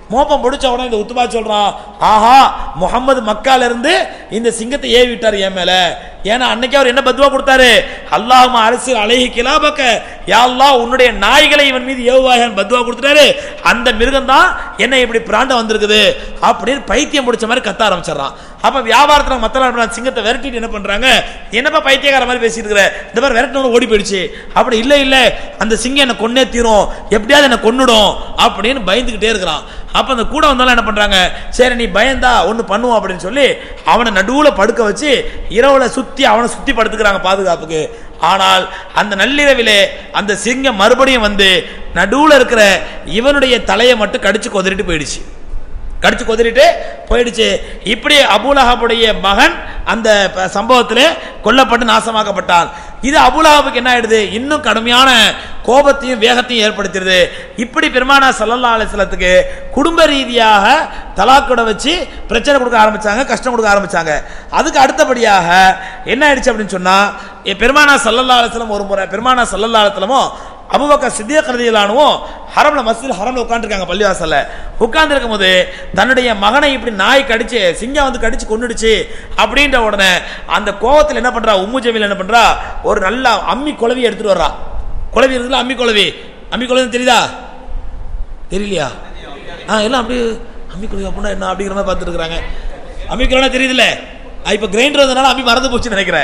மோப்பம் பிடிச்ச உடனே இந்த உத்துபா சொல்றான் ஆஹா முகமது மக்கால இருந்து இந்த சிங்கத்தை ஏவி விட்டார் என் மேல ஏன்னா அன்னைக்கு அவர் என்ன பத்துவா கொடுத்தாரு அல்லாஹ் அரசு அழகி கிலாபக்க யா அல்லாஹ் உன்னுடைய நாய்களை இவன் மீது ஏவுவாயன் பத்துவா கொடுத்துட்டாரு அந்த மிருகம் தான் என்ன இப்படி பிராண்ட வந்திருக்குது அப்படின்னு பைத்தியம் பிடிச்ச மாதிரி கத்த ஆரம்பிச்சிடறான் அப்ப வியாபாரத்துல மத்த நாள் சிங்கத்தை விரட்டிட்டு என்ன பண்றாங்க என்னப்பா பைத்தியக்கார மாதிரி பேசிட்டு இருக்கிற இந்த மாதிரி விரட்டணும் ஓடி போயிடுச்சு அப்படி இல்ல இல்ல அந்த சிங்கம் என்ன கொன்னே தீரும் எப்படியாவது என்ன கொன்னுடும் அப்படின்னு பயந்துகிட்டே இருக்கிறான் அப்ப அந்த கூட வந்தாலும் என்ன பண்றாங்க சரி நீ பயந்தா ஒண்ணு பண்ணுவோம் அப்படின்னு சொல்லி அவனை நடுவுல படுக்க வச்சு இரவுல சுத்தி அவனை சுத்தி படுத்துக்கிறாங்க பாதுகாப்புக்கு ஆனால் அந்த நள்ளிரவிலே அந்த சிங்கம் மறுபடியும் வந்து நடுவுல இருக்கிற இவனுடைய தலையை மட்டும் கடிச்சு கொதறிட்டு போயிடுச்சு கடிச்சு கொதறிட்டு போயிடுச்சு இப்படி அபுலஹாபுடைய மகன் அந்த ப- சம்பவத்திலே கொல்லப்பட்டு நாசமாக்கப்பட்டான் இது அபுலஹாபுக்கு என்ன ஆயிடுது இன்னும் கடுமையான கோபத்தையும் வேகத்தையும் ஏற்படுத்திடுது இப்படி பெருமானா சல்லல்லா அலிஸ்லத்துக்கு குடும்ப ரீதியாக தலாக்குட வச்சு பிரச்சனை கொடுக்க ஆரம்பிச்சாங்க கஷ்டம் கொடுக்க ஆரம்பிச்சாங்க அதுக்கு அடுத்தபடியாக என்ன ஆயிடுச்சு அப்படின்னு சொன்னா எ, பெருமானா சல்லல்லா அலிஸ்லம் ஒரு முறை பெருமானா சல்லல்லா அலிஸ்லமும் அபுபக்கர் சித்திய கருதியிலானும் ஹரம்ல மஸ்ஜித் ஹரம்ல உட்காந்துருக்காங்க பள்ளிவாசல்ல உட்கார்ந்துருக்கும் போது தன்னுடைய மகனை இப்படி நாய் கடிச்சு சிங்கம் வந்து கடிச்சு கொன்னுடுச்சு அப்படின்ற உடனே அந்த கோவத்தில் என்ன பண்றா உம்மு ஜமீல் என்ன பண்றா ஒரு நல்ல அம்மி குழவி எடுத்துட்டு வர்றா குழவி இருக்குல்ல அம்மி குழவி அம்மி குழவி தெரியுதா தெரியலையா ஆ எல்லாம் அப்படி அம்மி குழவி அப்படின்னா என்ன அப்படிங்கிற மாதிரி பார்த்துட்டு இருக்கிறாங்க அம்மி குழவி தெரியுதுல்ல ஆ, இப்ப கிரைண்டர் வந்தனால அம்மி மறந்து போச்சுன்னு நினைக்கிறேன்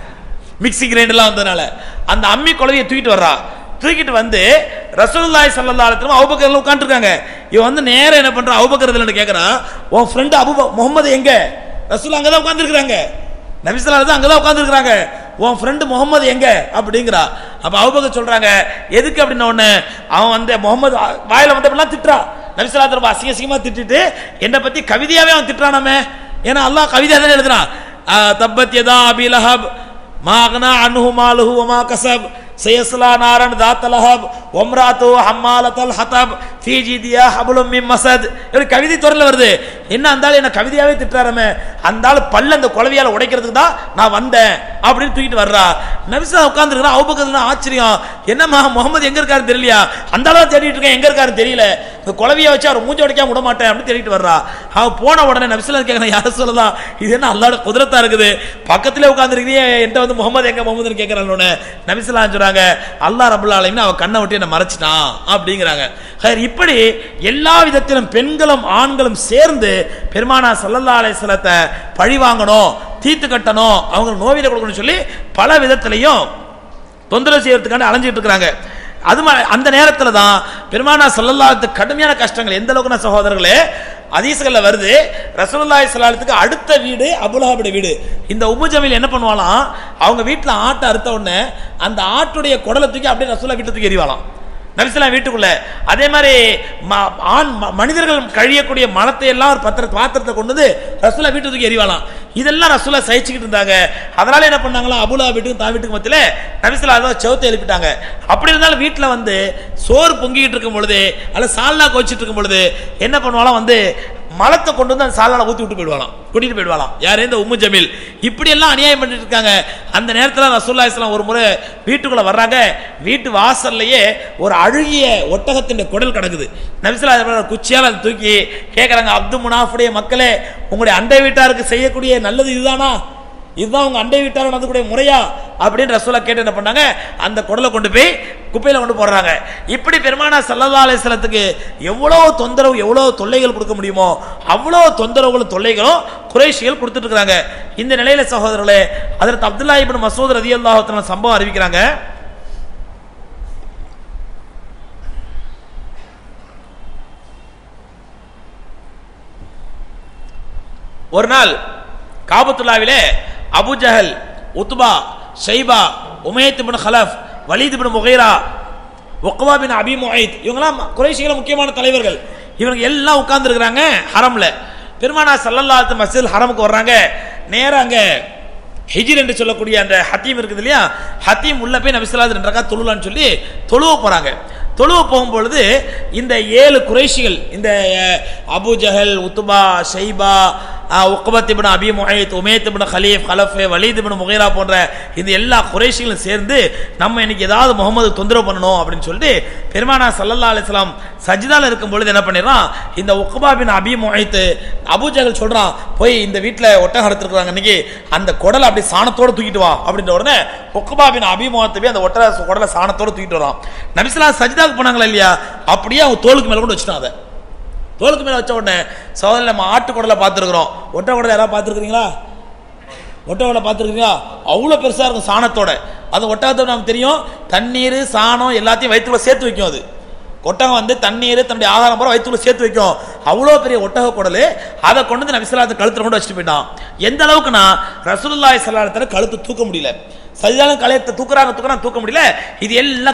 மிக்ஸி கிரைண்டர்லாம் வந்ததுனால அந்த அம்மி குழவியை தூக்கிட்டு வர்றா தூக்கிட்டு வந்து ரசூலுல்லாஹி ஸல்லல்லாஹு அலைஹி வஸல்லம் அபூபக்கர்ல உட்கார்ந்திருக்காங்க இவன் வந்து நேரா என்ன பண்றான் அபூபக்கர் இதுல கேக்குறான் உன் ஃப்ரெண்ட் அபூ முகமது எங்க ரசூல் அங்க தான் உட்கார்ந்திருக்காங்க நபி ஸல்லல்லாஹு அலைஹி வஸல்லம் அங்க தான் உட்கார்ந்திருக்காங்க உன் ஃப்ரெண்டு முகமது எங்க அப்படிங்கிறா அப்ப அபூபக்கர் சொல்றாங்க எதுக்கு அப்படின்ன உடனே அவன் வந்து முகமது வாயில வந்தப்பெல்லாம் திட்டுறான் நபி ஸல்லல்லாஹு அலைஹி வஸல்லம் அசிங்க அசிங்கமா திட்டிட்டு என்னை பத்தி கவிதையாவே அவன் திட்டுறானாமே ஏன்னா அல்லாஹ் கவிதை தானே எழுதுறான் ஆ, தப்பத் யதா அபி லஹப் ما أغنى عنه ماله وما كسب سيصلى نارا ذات لهب وامراته حمالة الحطب في جيدها حبل من مسد இப்படி கவிதை தொடர்ல வருது என்ன அந்த ஆளு என்ன கவிதையாவே திட்டுறாரமே அந்த ஆளு பல்ல அந்த குழவியால உடைக்கிறதுக்கு தான் நான் வந்தேன் அப்படின்னு தூக்கிட்டு வர்றா நபிசா உட்கார்ந்துருக்கா அவுபக்கத்துல ஆச்சரியம் என்னம்மா முகமது எங்க இருக்காரு தெரியலையா அந்த ஆளா தேடிட்டு இருக்கேன் எங்க இருக்காரு தெரியல இந்த குழவிய வச்சு அவர் மூஞ்சி உடைக்காம விட மாட்டேன் அப்படின்னு தேடிட்டு வர்றா அவ போன உடனே நபிசுல்லா கேட்கறேன் யார சொல்லலாம் இது என்ன அல்லாட குதிரத்தா இருக்குது பக்கத்திலே உட்கார்ந்துருக்கீங்க என்கிட்ட வந்து முகமது எங்க முகமதுன்னு கேட்கறாங்க நபிசுல்லா சொல்றாங்க அல்லாஹ் ரபுல்லா அலைன்னு அவ கண்ணை விட்டு என்ன மறைச்சிட்டான் அப்படிங்கிறாங்க ஹைர், இப்படி எல்லா விதத்திலும் பெண்களும் ஆண்களும் சேர்ந்து பெருமானா சல்லல்லா அலைஹிஸ்ஸலத்தை பழி வாங்கணும் தீர்த்து கட்டணும் அவங்க நோவில கொடுக்கணும்னு சொல்லி பல விதத்திலையும் தொந்தரவு செய்யறதுக்காண்டி அலைஞ்சிட்டு இருக்கிறாங்க அது மா- அந்த நேரத்தில் தான் பெருமானா சல்லல்லாஹு கடுமையான கஷ்டங்கள் எந்த அளவுக்குனா சகோதரர்களே அதீசுகள்ல வருது ரசூலுல்லாஹி ஸல்லல்லாஹு அடுத்த வீடு அபுலஹாபுடைய வீடு இந்த உம்மு ஜமீல் என்ன பண்ணுவாலாம் அவங்க வீட்டில் ஆட்டை அறுத்த உடனே அந்த ஆட்டுடைய குடலை தூக்கி அப்படியே ரசூல்லா வீட்டுக்கு தூக்கி எறிவாளாம் நபிசலாம் வீட்டுக்குள்ள அதே மாதிரி ம- ஆண் ம- மனிதர்கள் கழியக்கூடிய மலத்தை எல்லாம் ஒரு பத்திர பாத்திரத்தை கொண்டு வந்து ரசூலா வீட்டுக்கு எறிவாலாம் இதெல்லாம் ரசூலா சகிச்சுக்கிட்டு இருந்தாங்க அதனால என்ன பண்ணாங்களா அபுலா வீட்டுக்கும் தான் வீட்டுக்கு மத்தியில நபிசலா அதான் செவத்தை எழுப்பிட்டாங்க அப்படி இருந்தாலும் வீட்டில் வந்து சோறு பொங்கிக்கிட்டு இருக்கும் பொழுது அல்ல சால்னா கோச்சிட்டு இருக்கும் பொழுது என்ன பண்ணுவாலாம் வந்து மலத்தை கொண்டு வந்து அந்த சாலால ஊத்தி விட்டு போயிடுவாளாம் கூட்டிட்டு போயிடுவாளாம் யாரே இந்த உம்மு ஜமீல் இப்படி எல்லாம் அநியாயம் பண்ணிட்டு இருக்காங்க அந்த நேரத்தில் ரசூல்லா இஸ்லாம் ஒரு முறை வீட்டுக்குள்ள வர்றாங்க வீட்டு வாசல்லையே ஒரு அழுகிய ஒட்டகத்தின் குடல் கிடக்குது நபிசுல்லா குச்சியால் அதை தூக்கி கேட்குறாங்க அப்து முனாஃபுடைய மக்களே உங்களுடைய அண்டை வீட்டாருக்கு செய்யக்கூடிய நல்லது இதுதானா இதுதான் உங்க அண்டை வீட்டார் நடந்தக்கூடிய முறையா அப்படின்னு ரசூலா கேட்டு என்ன பண்ணாங்க அந்த குடலை கொண்டு போய் குப்பையில கொண்டு போடுறாங்க இப்படி பெருமானா சல்லல்லா அலிஸ்லத்துக்கு எவ்வளவு தொந்தரவு எவ்வளவு தொல்லைகள் கொடுக்க முடியுமோ அவ்வளவு தொந்தரவுகளும் தொல்லைகளும் குறைஷிகள் கொடுத்துட்டு இருக்காங்க இந்த நிலையில சகோதரர்களே அதற்கு அப்துல்லா இப்னு மசூத் ரதி சம்பவம் அறிவிக்கிறாங்க ஒரு நாள் காபத்துல்லாவிலே Abu Jahl Utba Shaiba Umayyah bin Khalaf Walid bin Mughira Uqba bin Abi Muayt இவங்கெல்லாம் குறைஷிகள முக்கியமான தலைவர்கள் இவங்க எல்லாம் உட்கார்ந்துருக்கிறாங்க ஹரம்ல பெருமானா சல்லல்லாத்து மஸ்ஜித் ஹரமுக்கு வர்றாங்க நேரா அங்க ஹிஜிர் என்று சொல்லக்கூடிய அந்த ஹத்தீம் இருக்குது இல்லையா ஹத்தீம் உள்ள போய் நபிசல்லாது ரெண்டு ரக்கா தொழுலான்னு சொல்லி தொழுவ போறாங்க தொழுவ போகும்பொழுது இந்த ஏழு குறைஷிகள் இந்த அஹ், Abu Jahl Utba Shaiba Uqba ibn Abi Muayt Umayyah ibn Khalif Khalaf Walid ibn Mughira போன்ற இந்த எல்லா குறைஷிகளும் சேர்ந்து நம்ம இன்னைக்கு ஏதாவது முகமது தொந்தரவு பண்ணணும் அப்படின்னு சொல்லிட்டு பெருமானா சல்லல்லா அலிஸ்லாம் சஜிதால இருக்கும் பொழுது என்ன பண்ணிடுறான் இந்த உக்பா பின் அபி முஹைத் அபூஜகல் சொல்றான் போய் இந்த வீட்டில் ஒட்டகம் எடுத்துருக்காங்க இன்னைக்கு அந்த குடலை அப்படி சாணத்தோட தூக்கிட்டு வா அப்படின்ற உடனே உக்பா பின் அபி முஹத்தை போய் அந்த ஒட்டக குடலை சாணத்தோட தூக்கிட்டு வரான் நபிஸ்லா சஜிதாவுக்கு போனாங்களா இல்லையா அப்படியே அவங்க தோளுக்கு மேல கொண்டு வச்சுட்டான் அதை தோளுக்கு மேல வச்ச உடனே சோதனை நம்ம ஆட்டு குடலை பார்த்துருக்குறோம் ஒட்டை குடலை யாராவது பார்த்துருக்குறீங்களா ஒட்டகத்தை பார்த்துருக்கீங்களா அவ்வளோ பெருசாக இருக்கும் சாணத்தோட அது ஒட்டகத்தை நமக்கு தெரியும் தண்ணீர் சாணம் எல்லாத்தையும் வயிற்றுக்குள்ள சேர்த்து வைக்கும் அது ஒட்டகம் வந்து தண்ணீர் தன்னுடைய ஆகாரம் பூரா வயிற்றுக்குள்ள சேர்த்து வைக்கும் அவ்வளோ பெரிய ஒட்டக குடல் அதை கொண்டு வந்து நபிசலாத்தை கழுத்துல கொண்டு வச்சுட்டு போயிட்டான் எந்த அளவுக்குன்னா ரசூலுல்லாஹி ஸல்லல்லாஹு கழுத்து தூக்க முடியல சரிதான கலையத்தை தூக்குறாங்க தூக்குறாங்க தூக்க முடியல இது எல்லாம்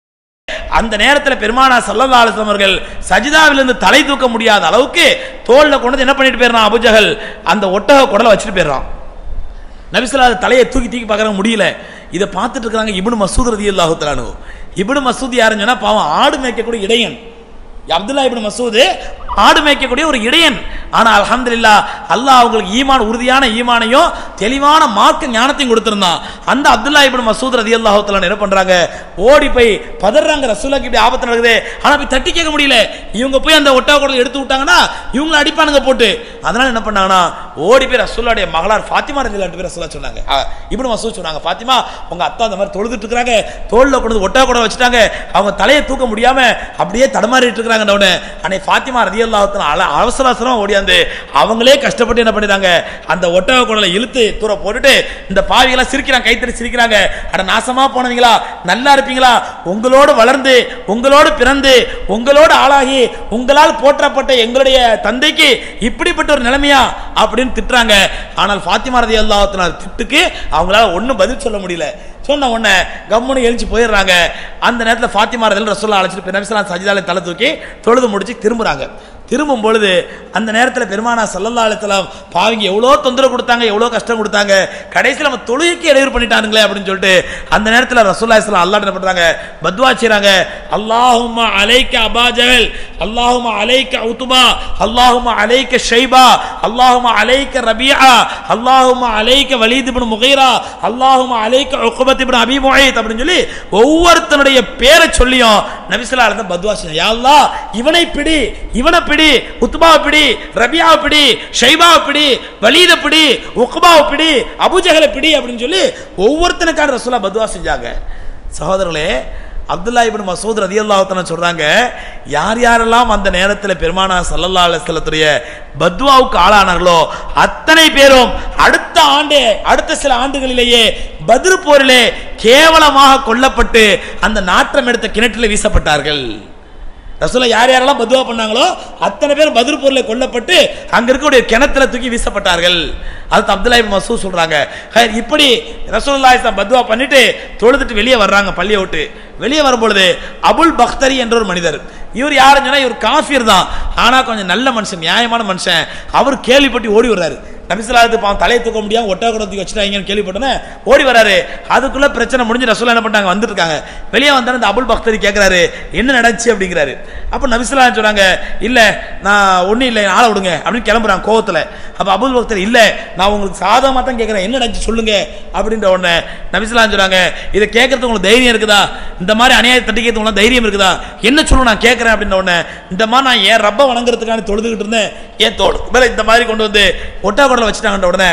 அந்த நேரத்தில் பெருமானா சல்லல்லா அலிஸ்லாம் அவர்கள் சஜிதாவிலிருந்து தலை தூக்க முடியாத அளவுக்கு தோல்ல கொண்டு வந்து என்ன பண்ணிட்டு போயிடுறான் அபுஜகல் அந்த ஒட்டக குடலை வச்சுட்டு போயிடுறான் நபிசுல்லா அது தலையை தூக்கி தூக்கி பார்க்கறாங்க முடியல இதை பார்த்துட்டு இருக்காங்க இப்னு மசூத் ரதி அல்லாஹு தலானு இப்னு மசூத் யாருன்னு சொன்னா பாவம் ஆடு மேய்க்கக்கூடிய இடையன் அப்துல்லா இப்னு மசூது ஆடு மேய்க்கக்கூடிய ஒரு இடையன் ஆனா அல்ஹம்துலில்லா அல்லாஹ் அவங்களுக்கு ஈமான் உறுதியான ஈமானையும் தெளிவான மார்க்க ஞானத்தையும் கொடுத்திருந்தான் அந்த அப்துல்லா இப்னு மசூத் ரதியல்லாஹு தஆலா என்ன பண்றாங்க ஓடி போய் பதறாங்க ரசூலுக்கு இப்படி ஆபத்து நடக்குது ஆனா போய் தட்டி கேட்க முடியல இவங்க போய் அந்த ஒட்டக குடலை எடுத்து விட்டாங்கன்னா இவங்கள அடிப்பானுங்க போட்டு அதனால என்ன பண்ணாங்கன்னா ஓடி போய் ரசூலுடைய மகளார் ஃபாத்திமா ரதியல்லாஹு பேர் ரசூலா சொன்னாங்க அஹ், இப்னு மசூத் சொன்னாங்க ஃபாத்திமா உங்க அத்தா அந்த மாதிரி தொழுதுட்டு இருக்காங்க தோல்ல கொண்டு வந்து ஒட்டக குடலை வச்சுட்டாங்க அவங்க தலையை தூக்க முடியாம அப்படியே தடுமாறிட்டு இருக்காங்க உடனே அன்னை ஃபாத்திமா ரதியல்லாஹு தஆலா அவசர அவசரமா ஓடியாந்து அவங்களே கஷ்டப்பட்டு என்ன பண்ணிட்டாங்க அந்த ஒட்டக குடலை இழுத்து தூர போட்டுட்டு இந்த பாவிகளா சிரிக்கிறாங்க கைத்தறி சிரிக்கிறாங்க அட நாசமா போனவங்களா நல்லா இருப்பீங்களா உங்களோடு வளர்ந்து உங்களோடு பிறந்து உங்களோடு ஆளாகி உங்களால் போற்றப்பட்ட எங்களுடைய தந்தைக்கு இப்படிப்பட்ட ஒரு நிலைமையா அப்படின்னு திட்டுறாங்க ஆனால் ஃபாத்திமா ரதி அல்லாஹ் திட்டுக்கு அவங்களால ஒண்ணும் பதில் சொல்ல முடியல சொன்ன உடனே கம்முன்னு எழுச்சி போயிடுறாங்க அந்த நேரத்தில் ஃபாத்திமா ரதில் ரசோல்லா அழைச்சிட்டு போய் நபிசலாம் சஜிதாலை தலை தூக்கி தொழுது முடிச்சு திரும்புறாங்க திரும்பும் பொழுது அந்த நேரத்தில் பெருமானா சல்லல்லா அலித்தலாம் பாவிங்க எவ்வளோ தொந்தரவு கொடுத்தாங்க எவ்வளோ கஷ்டம் கொடுத்தாங்க கடைசியில் நம்ம தொழுகைக்கு இடையூறு பண்ணிட்டானுங்களே அப்படின்னு சொல்லிட்டு அந்த நேரத்தில் ரசூல்லா இஸ்லாம் அல்லா என்ன பண்றாங்க பத்வா செய்றாங்க அல்லாஹும்ம அலைக்க அபாஜல் அல்லாஹும்ம அலைக்க உத்துபா அல்லாஹும்ம அலைக்க ஷைபா அல்லாஹும்ம அலைக்க ரபியா அல்லாஹும்ம அலைக்க வலீத் இப்னு முகைரா அல்லாஹும்ம அலைக்க உக்பத் இப்னு அபி முஹைத் அப்படின்னு சொல்லி ஒவ்வொருத்தனுடைய பேரை சொல்லியும் நபிசல்லா அலைஹி பத்வா செய்ய யா அல்லாஹ் இவனை பிடி இவனை பிடி உத்பாவை பிடி ரபியாவை பிடி ஷைபாவை பிடி வலீத பிடி உக்பாவை பிடி அபுஜஹலை பிடி அப்படின்னு சொல்லி ஒவ்வொருத்தனுக்கான ரசூலா பத்வா செஞ்சாங்க சகோதரர்களே அப்துல்லா இப்னு மசூத் ரதியல்லாஹு தஆலா சொல்றாங்க யார் யாரெல்லாம் அந்த நேரத்தில் பெருமானா சல்லல்லா அலைஹிஸ்ஸலத்துடைய பத்வாவுக்கு ஆளானார்களோ அத்தனை பேரும் அடுத்த ஆண்டே அடுத்த சில ஆண்டுகளிலேயே பத்ர் போரிலே கேவலமாக கொல்லப்பட்டு அந்த நாற்றம் எடுத்த கிணற்றில் வீசப்பட்டார்கள் ரசூலா யார் யாரெல்லாம் பதுவா பண்ணாங்களோ அத்தனை பேர் பதில் பொருளை கொல்லப்பட்டு அங்க இருக்கக்கூடிய கிணத்துல தூக்கி வீசப்பட்டார்கள் அது அப்துல்லா இப்னு மசூத் சொல்றாங்க ஹைர், இப்படி ரசூலுல்லாஹி ஸல்லல்லாஹு பதுவா பண்ணிட்டு தொழுதுட்டு வெளியே வர்றாங்க பள்ளியை விட்டு வெளியே வரும்பொழுது அபுல் பக்தரி என்ற ஒரு மனிதர் இவர் யாருன்னு சொன்னா இவர் காஃபியர் தான் ஆனா கொஞ்சம் நல்ல மனுஷன் நியாயமான மனுஷன் அவர் கேள்விப்பட்டு ஓடி வர்றாரு நபிசலாத்து பாவம் தலையை தூக்க முடியாம ஒட்டக குடத்துக்கு வச்சுட்டாங்கன்னு கேள்விப்பட்டோன்னே ஓடி வராரு அதுக்குள்ள பிரச்சனை முடிஞ்சு ரசூலா என்ன பண்ணாங்க வந்துட்டு இருக்காங்க வெளியே வந்தாலும் இந்த அபுல் பக்தரி கேட்கிறாரு என்ன நடந்துச்சு அப்படிங்கிறாரு அப்ப நபிசலா சொன்னாங்க இல்ல நான் ஒண்ணும் இல்லை ஆளை விடுங்க அப்படின்னு கிளம்புறாங்க கோவத்துல அப்ப அபுல் பக்தர் இல்ல நான் உங்களுக்கு சாதகமா தான் கேட்கிறேன் என்ன நடந்துச்சு சொல்லுங்க அப்படின்ற உடனே நபிசலா சொன்னாங்க இதை கேட்கறதுக்கு உங்களுக்கு தைரியம் இருக்குதா இந்த மாதிரி அநியாயத்தை தட்டிக்கிறது உங்களுக்கு தைரியம் இருக்குதா என்ன சொல்லு நான் கேட்கறேன் அப்படின்ற உடனே இந்த மாதிரி நான் ஏன் ரப்ப வணங்குறதுக்கான தொழுதுகிட்டு இருந்தேன் ஏன் தோடு மேல இந்த மாதிரி கொண்டு வந்து ஒட்டா குடல வச்சுட்டாங்கன்ற உடனே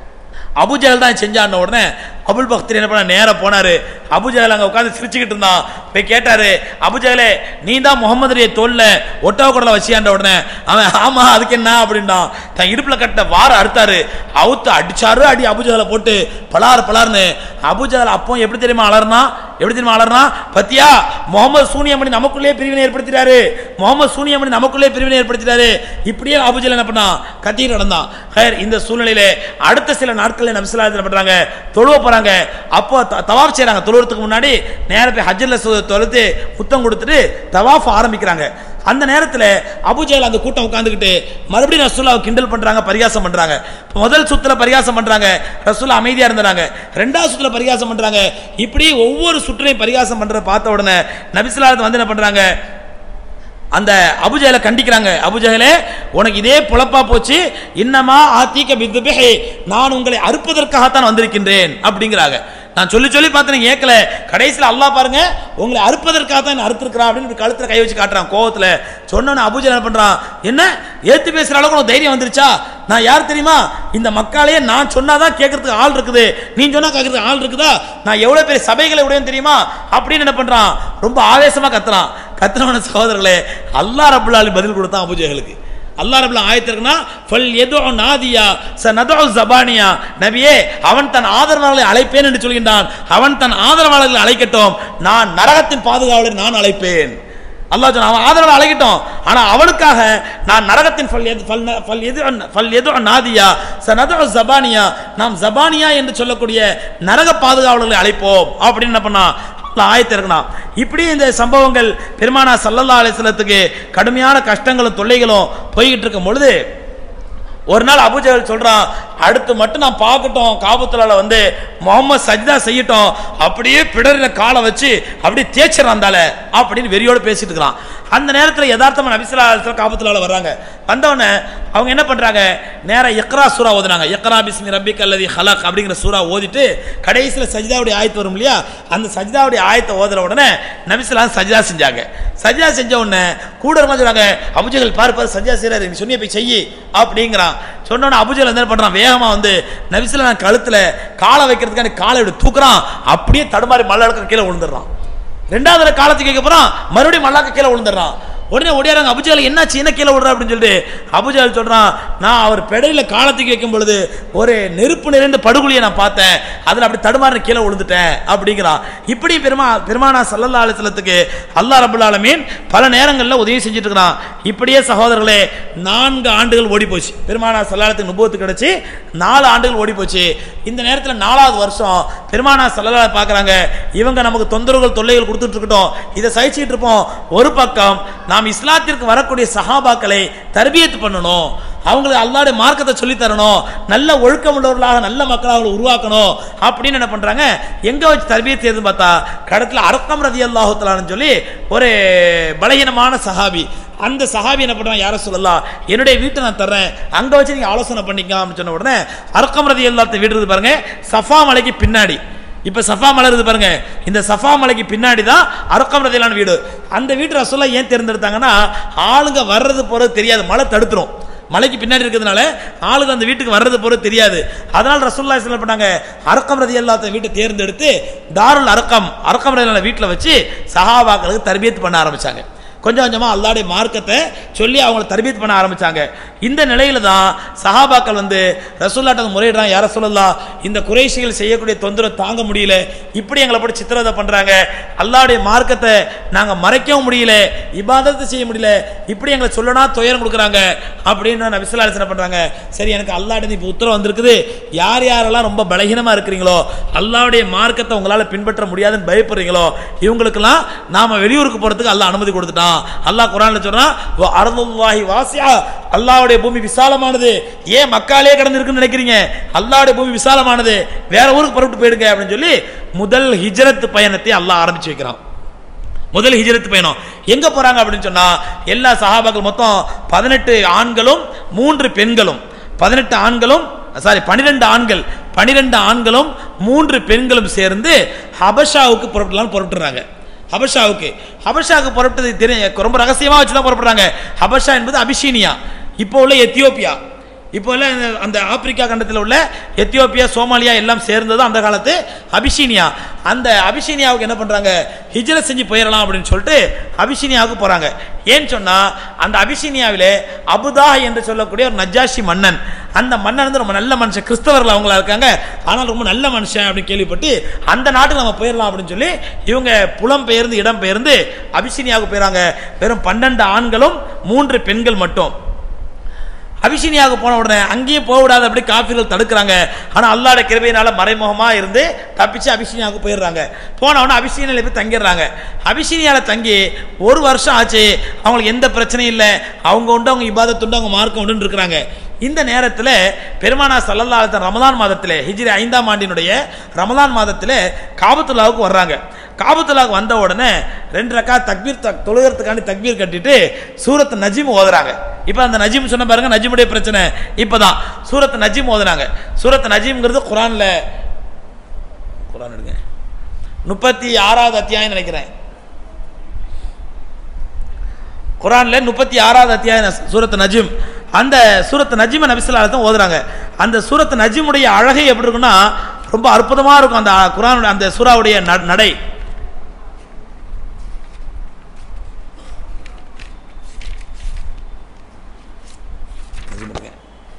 அபுஜஹல் தான் செஞ்சான உடனே அபுல் பக்தர் என்ன பண்ண நேரா போனாரு அபுஜஹல் அங்க உட்கார்ந்து சிரிச்சுக்கிட்டு இருந்தான் போய் கேட்டாரு அபுஜஹலே நீ தான் முகமதுடைய தோல்ல ஒட்டா குடல வச்சியான்ற உடனே அவன் ஆமா அதுக்கு என்ன அப்படின்னா தன் இடுப்புல கட்ட வார அறுத்தாரு அவுத்து அடிச்சாரு அடி அபுஜஹலை போட்டு பலார் பலார்னு அபுஜஹல் அப்போ எப்படி தெரியுமா அலர்னா எப்படி தெரியுமா அலர்னா பத்தியா முகமது சூனியமணி நமக்குள்ளே பிரிவினை ஏற்படுத்திட்டாரு முகமது சூனியமணி நமக்குள்ளே பிரிவினை ஏற்படுத்திட்டாரு இப்படியே அபுஜல் என்ன பண்ணான் கத்திட்டு நடந்தான் ஹைர் இந்த சூழ்நிலையிலே அடுத்த சில நாட்களில் நபிசுல்லா என்ன பண்றாங்க தொழுவ போறாங்க அப்போ த- தவாஃப் செய்றாங்க தொழுவறதுக்கு முன்னாடி நேரா போய் ஹஜ்ஜில் தொழுத்து முத்தம் கொடுத்துட்டு தவாஃப் ஆரம்பிக்கிறாங்க அந்த நேரத்தில் அபுஜேல் அந்த கூட்டம் உட்காந்துக்கிட்டு மறுபடியும் ரசூல்லாவை கிண்டல் பண்றாங்க பரிகாசம் பண்றாங்க முதல் சுத்துல பரிகாசம் பண்றாங்க ரசூல்லா அமைதியா இருந்தாங்க ரெண்டாவது சுத்துல பரிகாசம் பண்றாங்க இப்படி ஒவ்வொரு சுற்றையும் பரிகாசம் பண்றத பார்த்த உடனே நபிசுல்லா வந்து என்ன பண்றாங்க அந்த அபுஜஹலை கண்டிக்கிறாங்க அபுஜஹலே உனக்கு இதே பொழப்பா போச்சு இன்னமா ஆத்திக்க பித்துபிஹி நான் உங்களை அறுப்பதற்காகத்தான் வந்திருக்கின்றேன் அப்படிங்கிறாங்க நான் சொல்லி சொல்லி பார்த்தேன் நீங்க ஏக்கல கடைசியில் அல்லாஹ் பாருங்க உங்களை அறுப்பதற்காக தான் என்ன அறுத்திருக்கிறான் அப்படின்னு இப்படி கழுத்துல கை வச்சு காட்டுறான் கோவத்துல சொன்னோன்னு அபுஜா என்ன பண்றான் என்ன ஏத்து பேசுற அளவுக்கு உனக்கு தைரியம் வந்துருச்சா நான் யார் தெரியுமா இந்த மக்களையே நான் சொன்னாதான் கேட்கறதுக்கு ஆள் இருக்குது நீ சொன்னா கேட்கறதுக்கு ஆள் இருக்குதா நான் எவ்வளவு பெரிய சபைகளை உடையன்னு தெரியுமா அப்படின்னு என்ன பண்றான் ரொம்ப ஆவேசமா கத்துறான் கத்துறவன சகோதரர்களே அல்லாஹ் ரபுல் ஆலமீன் பதில் கொடுத்தான் அபுஜஹலுக்கு அல்லாஹ் ரபுல்லா ஆயத்திருக்குன்னா ஃபல் எதோ நாதியா ச நதோ ஜபானியா நபியே அவன் தன் ஆதரவாளர்களை அழைப்பேன் என்று சொல்கின்றான் அவன் தன் ஆதரவாளர்களை அழைக்கட்டும் நான் நரகத்தின் பாதுகாவலர் நான் அழைப்பேன் அல்லாஹ் சொன்னான் அவன் ஆதரவாளர் அழைக்கட்டும் ஆனா அவனுக்காக நான் நரகத்தின் ஃபல் எது ஃபல் ந- ஃபல் எது ஃபல் எது நாதியா ச நதோ ஜபானியா நாம் ஜபானியா என்று சொல்லக்கூடிய நரக பாதுகாவலர்களை அழைப்போம் அப்படின்னு என்ன பண்ணா ஆயத்து இருக்கணும் இப்படி இந்த சம்பவங்கள் பெருமானா சல்லல்லா அலிஸ்லத்துக்கு கடுமையான கஷ்டங்களும் தொல்லைகளும் போய்கிட்டு இருக்கும் பொழுது ஒரு நாள் அபுஜஹல் சொல்றான் அடுத்து மட்டும் நான் பார்க்கட்டும் காபத்துலால வந்து முகமது சஜ்தா செய்யட்டும் அப்படியே பிடரில காலை வச்சு அப்படியே தேய்ச்சிடறாந்தால அப்படின்னு வெறியோடு பேசிட்டு இருக்கிறான் அந்த நேரத்தில் யதார்த்தமா நபிசுல்லா அலிஸ்லாம் காபத்துலால வர்றாங்க வந்தவொடனே அவங்க என்ன பண்றாங்க நேரா இக்ரா சூரா ஓதுனாங்க இக்ரா பிஸ்மி ரப்பிக் அல்லதி ஹலக் அப்படிங்கிற சூரா ஓதிட்டு கடைசியில் சஜிதாவுடைய ஆயத்து வரும் இல்லையா அந்த சஜிதாவுடைய ஆயத்தை ஓதுற உடனே நபிசுல்லா சஜிதா செஞ்சாங்க சஜிதா செஞ்ச உடனே கூட இருக்கலாம் சொன்னாங்க அபுஜகல் பாரு பாரு சஜிதா செய்யறாரு நீ சொன்னிய போய் செய்யி அப்படிங்கிறான் சொன்னோன்னே அபுஜல் என்ன பண்றான் வேகமா வந்து நபிசுல்லா நான் கழுத்துல காலை வைக்கிறதுக்கான காலை இப்படி தூக்குறான் அப்படியே தடுமாறி மல்லாக்க கீழே விழுந்துடுறான் ரெண்டாவது தடவை காலத்துக்கு கேட்க போறான் மறுபடியும் மல்லாக்க கீழே விழுந்துடுறான் உடனே ஓடியாராங்க அபுஜால் என்னாச்சு என்ன கீழே விடுற அப்படின்னு சொல்லிட்டு அபுஜால் சொல்றான் நான் அவர் பெடையில காலத்துக்கு வைக்கும் பொழுது ஒரு நெருப்பு நிறைந்த படுகொலியை நான் பார்த்தேன் அதுல அப்படி தடுமாறி கீழே விழுந்துட்டேன் அப்படிங்கிறான் இப்படி பெருமா பெருமானா சல்லல்லா அலிஸ்லத்துக்கு அல்லாஹ் ரபுல் ஆலமீன் பல நேரங்களில் உதவி செஞ்சுட்டு இருக்கிறான் இப்படியே சகோதரர்களே நான்கு ஆண்டுகள் ஓடி போச்சு பெருமானா சல்லாலத்துக்கு நுபுவத்து கிடைச்சு நாலு ஆண்டுகள் ஓடி போச்சு இந்த நேரத்தில் நாலாவது வருஷம் பெருமானா சல்லல்லா பார்க்குறாங்க இவங்க நமக்கு தொந்தரவுகள் தொல்லைகள் கொடுத்துட்டு இருக்கட்டும் இதை சகிச்சுட்டு இருப்போம் ஒரு பக்கம் நாம் இஸ்லாத்திற்கு வரக்கூடிய சஹாபாக்களை தர்பியத் பண்ணணும் அவங்களுக்கு அல்லாடைய மார்க்கத்தை சொல்லி தரணும் நல்ல ஒழுக்கம் உள்ளவர்களாக நல்ல மக்களாக அவங்களை உருவாக்கணும் அப்படின்னு என்ன பண்றாங்க எங்க வச்சு தர்பியத் எதுன்னு பார்த்தா கடத்துல அரக்கம் ரதி அல்லாஹுத்தலான்னு சொல்லி ஒரு பலகீனமான சஹாபி அந்த சஹாபி என்ன பண்ணுவான் யார சொல்லலாம் என்னுடைய வீட்டை நான் தர்றேன் அங்க வச்சு நீங்க ஆலோசனை பண்ணிக்கலாம் அப்படின்னு சொன்ன உடனே அரக்கம் ரதி அல்லாத்த வீடு இருக்கு பாருங்க சஃபா மலைக்கு பின்னாடி இப்ப சஃபா மலை இருக்குது பாருங்க இந்த சஃபா மலைக்கு பின்னாடி தான் அரக்கம் ரதிலான வீடு அந்த வீட்டு ரசோல்லா ஏன் தேர்ந்தெடுத்தாங்கன்னா ஆளுங்க வர்றது போறது தெரியாது மழை தடுத்துரும் மலைக்கு பின்னாடி இருக்கிறதுனால ஆளுங்க அந்த வீட்டுக்கு வர்றது போறது தெரியாது அதனால ரசூல்லா என்ன பண்ணாங்க அரக்கம் ரதி அல்லாத்த வீட்டை தேர்ந்தெடுத்து தாருல் அரக்கம் அரக்கம் ரதி வீட்டில் வச்சு சஹாபாக்களுக்கு தர்பியத் பண்ண ஆரம்பிச்சாங்க கொஞ்சம் கொஞ்சமா அல்லாடைய மார்க்கத்தை சொல்லி அவங்கள தர்பியத் பண்ண ஆரம்பிச்சாங்க இந்த நிலையில தான் சஹாபாக்கள் வந்து ரசூல்லாட்ட வந்து முறையிடுறான் யார சொல்லலாம் இந்த குறைஷிகள் செய்யக்கூடிய தொந்தரவு தாங்க முடியல இப்படி எங்களை போட்டு சித்திரவதை பண்றாங்க அல்லாடைய மார்க்கத்தை நாங்க மறைக்கவும் முடியல இபாதத்தை செய்ய முடியல இப்படி எங்களை சொல்லனா துயரம் கொடுக்குறாங்க அப்படின்னு நபிசுல்லா என்ன பண்றாங்க சரி எனக்கு அல்லாட்ட இப்போ உத்தரவு வந்திருக்குது யார் யாரெல்லாம் ரொம்ப பலகீனமா இருக்கிறீங்களோ அல்லாவுடைய மார்க்கத்தை உங்களால பின்பற்ற முடியாதுன்னு பயப்படுறீங்களோ இவங்களுக்கெல்லாம் நாம வெளியூருக்கு போறதுக்கு அல்லாஹ் அனுமதி கொடுத்துட்டான் அல்லாஹ் குரான்ல சொல்றான் "வ அர்துல்லாஹி வாசியா அல்லாஹ்வுடைய பூமி விசாலமானது ஏன் மக்காலே கடந்து இருக்குன்னு நினைக்கிறீங்க அல்லாஹ்வுடைய பூமி விசாலமானது வேற ஊருக்கு புறப்பட்டு போயிடுங்க அப்படின்னு சொல்லி முதல் ஹிஜ்ரத் பயணத்தை அல்லாஹ் ஆரம்பிச்சு வைக்கிறான் முதல் ஹிஜ்ரத் பயணம் எங்க போறாங்க அப்படின்னு சொன்னா எல்லா சஹாபாக்கள் மொத்தம் பதினெட்டு ஆண்களும் மூன்று பெண்களும் பதினெட்டு ஆண்களும் சாரி பனிரெண்டு ஆண்கள் பனிரெண்டு ஆண்களும் மூன்று பெண்களும் சேர்ந்து ஹபஷாவுக்கு புறப்படலாம் புறப்பட்டுறாங்க ஹபஷாவுக்கு ஹபஷாவுக்கு புறப்பட்டது தெரிய ரொம்ப ரகசியமா வச்சு தான் புறப்படுறாங்க ஹபஷா என்பது அபிஷீனியா இப்போ உள்ள எத்தியோப்பியா இப்போ உள்ள இந்த- அந்த ஆப்பிரிக்கா கண்டத்தில் உள்ள எத்தியோப்பியா சோமாலியா எல்லாம் சேர்ந்தது அந்த காலத்து அபிஷீனியா அந்த அபிஷீனியாவுக்கு என்ன பண்றாங்க ஹிஜ்ரத் செஞ்சு போயிடலாம் அப்படின்னு சொல்லிட்டு அபிஷீனியாவுக்கு போறாங்க ஏன்னு சொன்னா அந்த அபிஷீனியாவிலே அபுதா என்று சொல்லக்கூடிய ஒரு நஜாஷி மன்னன் அந்த மன்னன் வந்து ரொம்ப நல்ல மனுஷன் கிறிஸ்தவர்கள் அவங்களா இருக்காங்க ஆனால் ரொம்ப நல்ல மனுஷன் அப்படின்னு கேள்விப்பட்டு அந்த நாட்டுக்கு நம்ம போயிடலாம் அப்படின்னு சொல்லி இவங்க புலம் பெயர்ந்து இடம் பெயர்ந்து அபிஷீனியாவுக்கு போயிறாங்க வெறும் பன்னெண்டு ஆண்களும் மூன்று பெண்கள் மட்டும் அபிஷினியாவுக்கு போன உடனே அங்கேயும் போக விடாத அப்படி காஃபிர்கள் தடுக்கிறாங்க ஆனா அல்லாட கிருபையினால மறைமுகமா இருந்து தப்பிச்சு அபிஷினியாவுக்கு போயிடுறாங்க போன உடனே அபிஷினியால போய் தங்கிடுறாங்க அபிஷினியால தங்கி ஒரு வருஷம் ஆச்சு அவங்களுக்கு எந்த பிரச்சனையும் இல்லை அவங்க உண்டு அவங்க இபாதத்து உண்டு அவங்க மார்க்கம் உண்டு இருக்கிறாங்க இந்த நேரத்தில் பெருமானா சல்லல்லா அலைஹி வஸல்லம் ரமலான் மாதத்திலே ஹிஜ்ரி ஐந்தாம் ஆண்டினுடைய ரமலான் மாதத்திலே காபத்துல்லாவுக்கு வர்றாங்க காபத்துல்லாக்கு வந்த உடனே ரெண்டு ரக்கா தக்பீர் தக் தொழுகிறதுக்காண்டி தக்பீர் கட்டிட்டு சூரத் நஜீம் ஓதுறாங்க இப்போ அந்த நஜீம் சொன்ன பாருங்க நஜீமுடைய பிரச்சனை இப்பதான் சூரத் நஜீம் ஓதுனாங்க சூரத் நஜீம்ங்கிறது குரான்ல குரான் எடுங்க முப்பத்தி ஆறாவது அத்தியாயம் நினைக்கிறேன் குரான்ல முப்பத்தி ஆறாவது அத்தியாயம் சூரத் நஜீம் அந்த சூரத் நஜீமை நபிசுல்லா தான் ஓதுறாங்க அந்த சூரத் நஜீமுடைய அழகை எப்படி இருக்குன்னா ரொம்ப அற்புதமா இருக்கும் அந்த குரானுடைய அந்த சூறாவுடைய ந- நடை நஜீம் எடுங்க.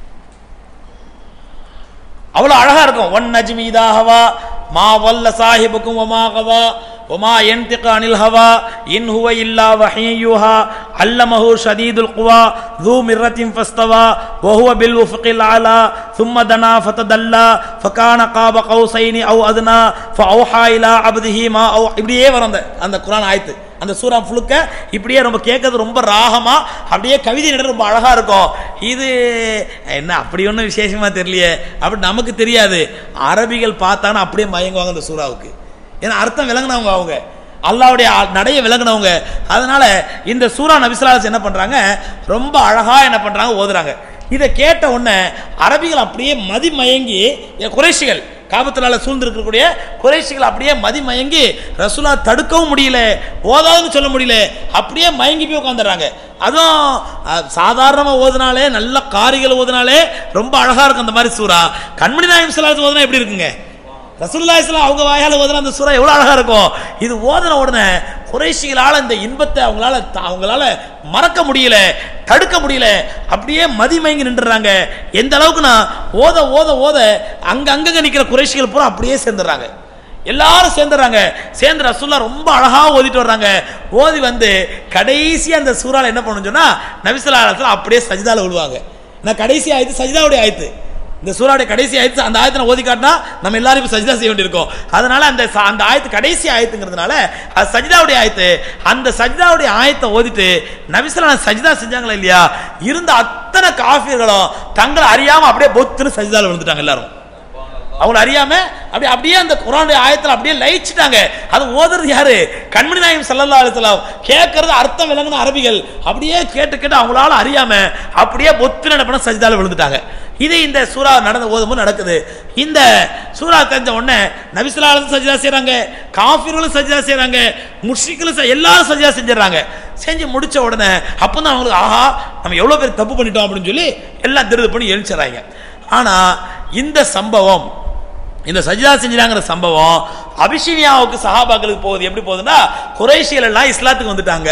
அவ்வளவு அழகா இருக்கும் ஒன் நஜ்மி இதா ஹவா மா வல்ல சாஹிபுக்கும் ஒமா கவா ஒமா யன்திக அனில் ஹவா இன் ஹுவ இல்லா வஹீயுஹா அல்லமஹு ஷதீதுல் குவா ذو مرة فاستوى وهو بالوفق الأعلى ثم دنا فتدلى فكان قاب قوسين أو أدنى فأوحى إلى عبده ما أو இப்படியே வரும் அந்த அந்த குரான் ஆயத்து அந்த சூரா ஃபுல்லுக்க இப்படியே ரொம்ப கேட்கறது ரொம்ப ராகமா அப்படியே கவிதை நட ரொம்ப அழகா இருக்கும் இது என்ன அப்படி ஒன்றும் விசேஷமா தெரியலையே அப்படி நமக்கு தெரியாது அரபிகள் பார்த்தாங்கன்னா அப்படியே மயங்குவாங்க அந்த சூறாவுக்கு ஏன்னா அர்த்தம் விளங்குனவங்க அவங்க அல்லாவுடைய நடைய விளங்குனவங்க அதனால இந்த சூரா நபிசுலாஸ் என்ன பண்றாங்க ரொம்ப அழகா என்ன பண்றாங்க ஓதுறாங்க இதை கேட்ட உடனே அரபிகள் அப்படியே மதிமயங்கி குறைஷிகள் காபத்தினால சூழ்ந்திருக்கக்கூடிய குறைஷிகள் அப்படியே மதிமயங்கி ரசூலா தடுக்கவும் முடியல ஓதாதுன்னு சொல்ல முடியல அப்படியே மயங்கி போய் உட்காந்துடுறாங்க அதுவும் அஹ், சாதாரணமா ஓதுனாலே நல்ல காரிகள் ஓதுனாலே ரொம்ப அழகா இருக்கும் அந்த மாதிரி சூறா கண்மணி நாயம் சிலாஸ் ஓதுனா எப்படி இருக்குங்க ரசூலுல்லாஹி ஸல்லல்லாஹு அவங்க வாயால ஓதுன அந்த சூறா எவ்வளவு அழகா இருக்கும் இது ஓதுன உடனே குறைஷிகளால இந்த இன்பத்தை அவங்களால த- அவங்களால மறக்க முடியல தடுக்க முடியல அப்படியே மதிமயங்கி நின்றுறாங்க எந்த அளவுக்குன்னா ஓத ஓத ஓத அங்க அங்கங்க நிக்கிற குறைஷிகள் பூரா அப்படியே சேர்ந்துடுறாங்க எல்லாரும் சேர்ந்துடுறாங்க சேர்ந்து ரசூல்லா ரொம்ப அழகா ஓதிட்டு வர்றாங்க ஓதி வந்து கடைசி அந்த சூறால என்ன பண்ணணும் சொன்னா நபிசுல்லா அலைஹி வஸல்லம் அப்படியே சஜிதால விழுவாங்க நான் கடைசி ஆயத்து சஜிதாவுடைய ஆயத்து இந்த சூறாவுடைய கடைசி ஆயத்து அந்த ஆயத்தை நான் ஓதி காட்டினா நம்ம எல்லாரும் இப்போ சஜிதா செய்ய வேண்டியிருக்கோம் அதனால அந்த ச- அந்த ஆயத்து கடைசி ஆயத்துங்கிறதுனால அது சஜிதாவுடைய ஆயத்து அந்த சஜிதாவுடைய ஆயத்தை ஓதிட்டு நபிசலா சஜிதா செஞ்சாங்களா இல்லையா இருந்த அத்தனை காஃபியர்களும் தங்களை அறியாம அப்படியே பொத்துன்னு சஜிதால விழுந்துட்டாங்க எல்லாரும் அவங்கள அறியாம அப்படி அப்படியே அந்த குரானுடைய ஆயத்துல அப்படியே லயிச்சிட்டாங்க அது ஓதுறது யாரு கண்மணி நாயகம் ஸல்லல்லாஹு அலைஹி வஸல்லம் கேட்கறது அர்த்தம் விளங்குன அரபிகள் அப்படியே கேட்டு கேட்டு அவங்களால அறியாம அப்படியே பொத்து என்ன பண்ண சஜிதால விழுந்துட்டாங்க இது இந்த சூறா நடந்து ஓதும்போது நடக்குது இந்த சூறா தெரிஞ்ச உடனே நபிசுல்லாலும் சஜிதா செய்றாங்க காஃபிர்களும் சஜிதா செய்றாங்க முஷ்ரிக்களும் செ- எல்லாரும் சஜிதா செஞ்சிடறாங்க செஞ்சு முடிச்ச உடனே அப்பதான் அவங்களுக்கு ஆஹா நம்ம எவ்வளவு பேர் தப்பு பண்ணிட்டோம் அப்படின்னு சொல்லி எல்லாம் திருது பண்ணி எழுச்சிடறாங்க ஆனா இந்த சம்பவம் இந்த சஜிதா செஞ்சாங்கிற சம்பவம் அபிஷினியாவுக்கு சஹாபாக்களுக்கு போகுது எப்படி போகுதுன்னா குறைஷிகள் எல்லாம் இஸ்லாத்துக்கு வந்துட்டாங்க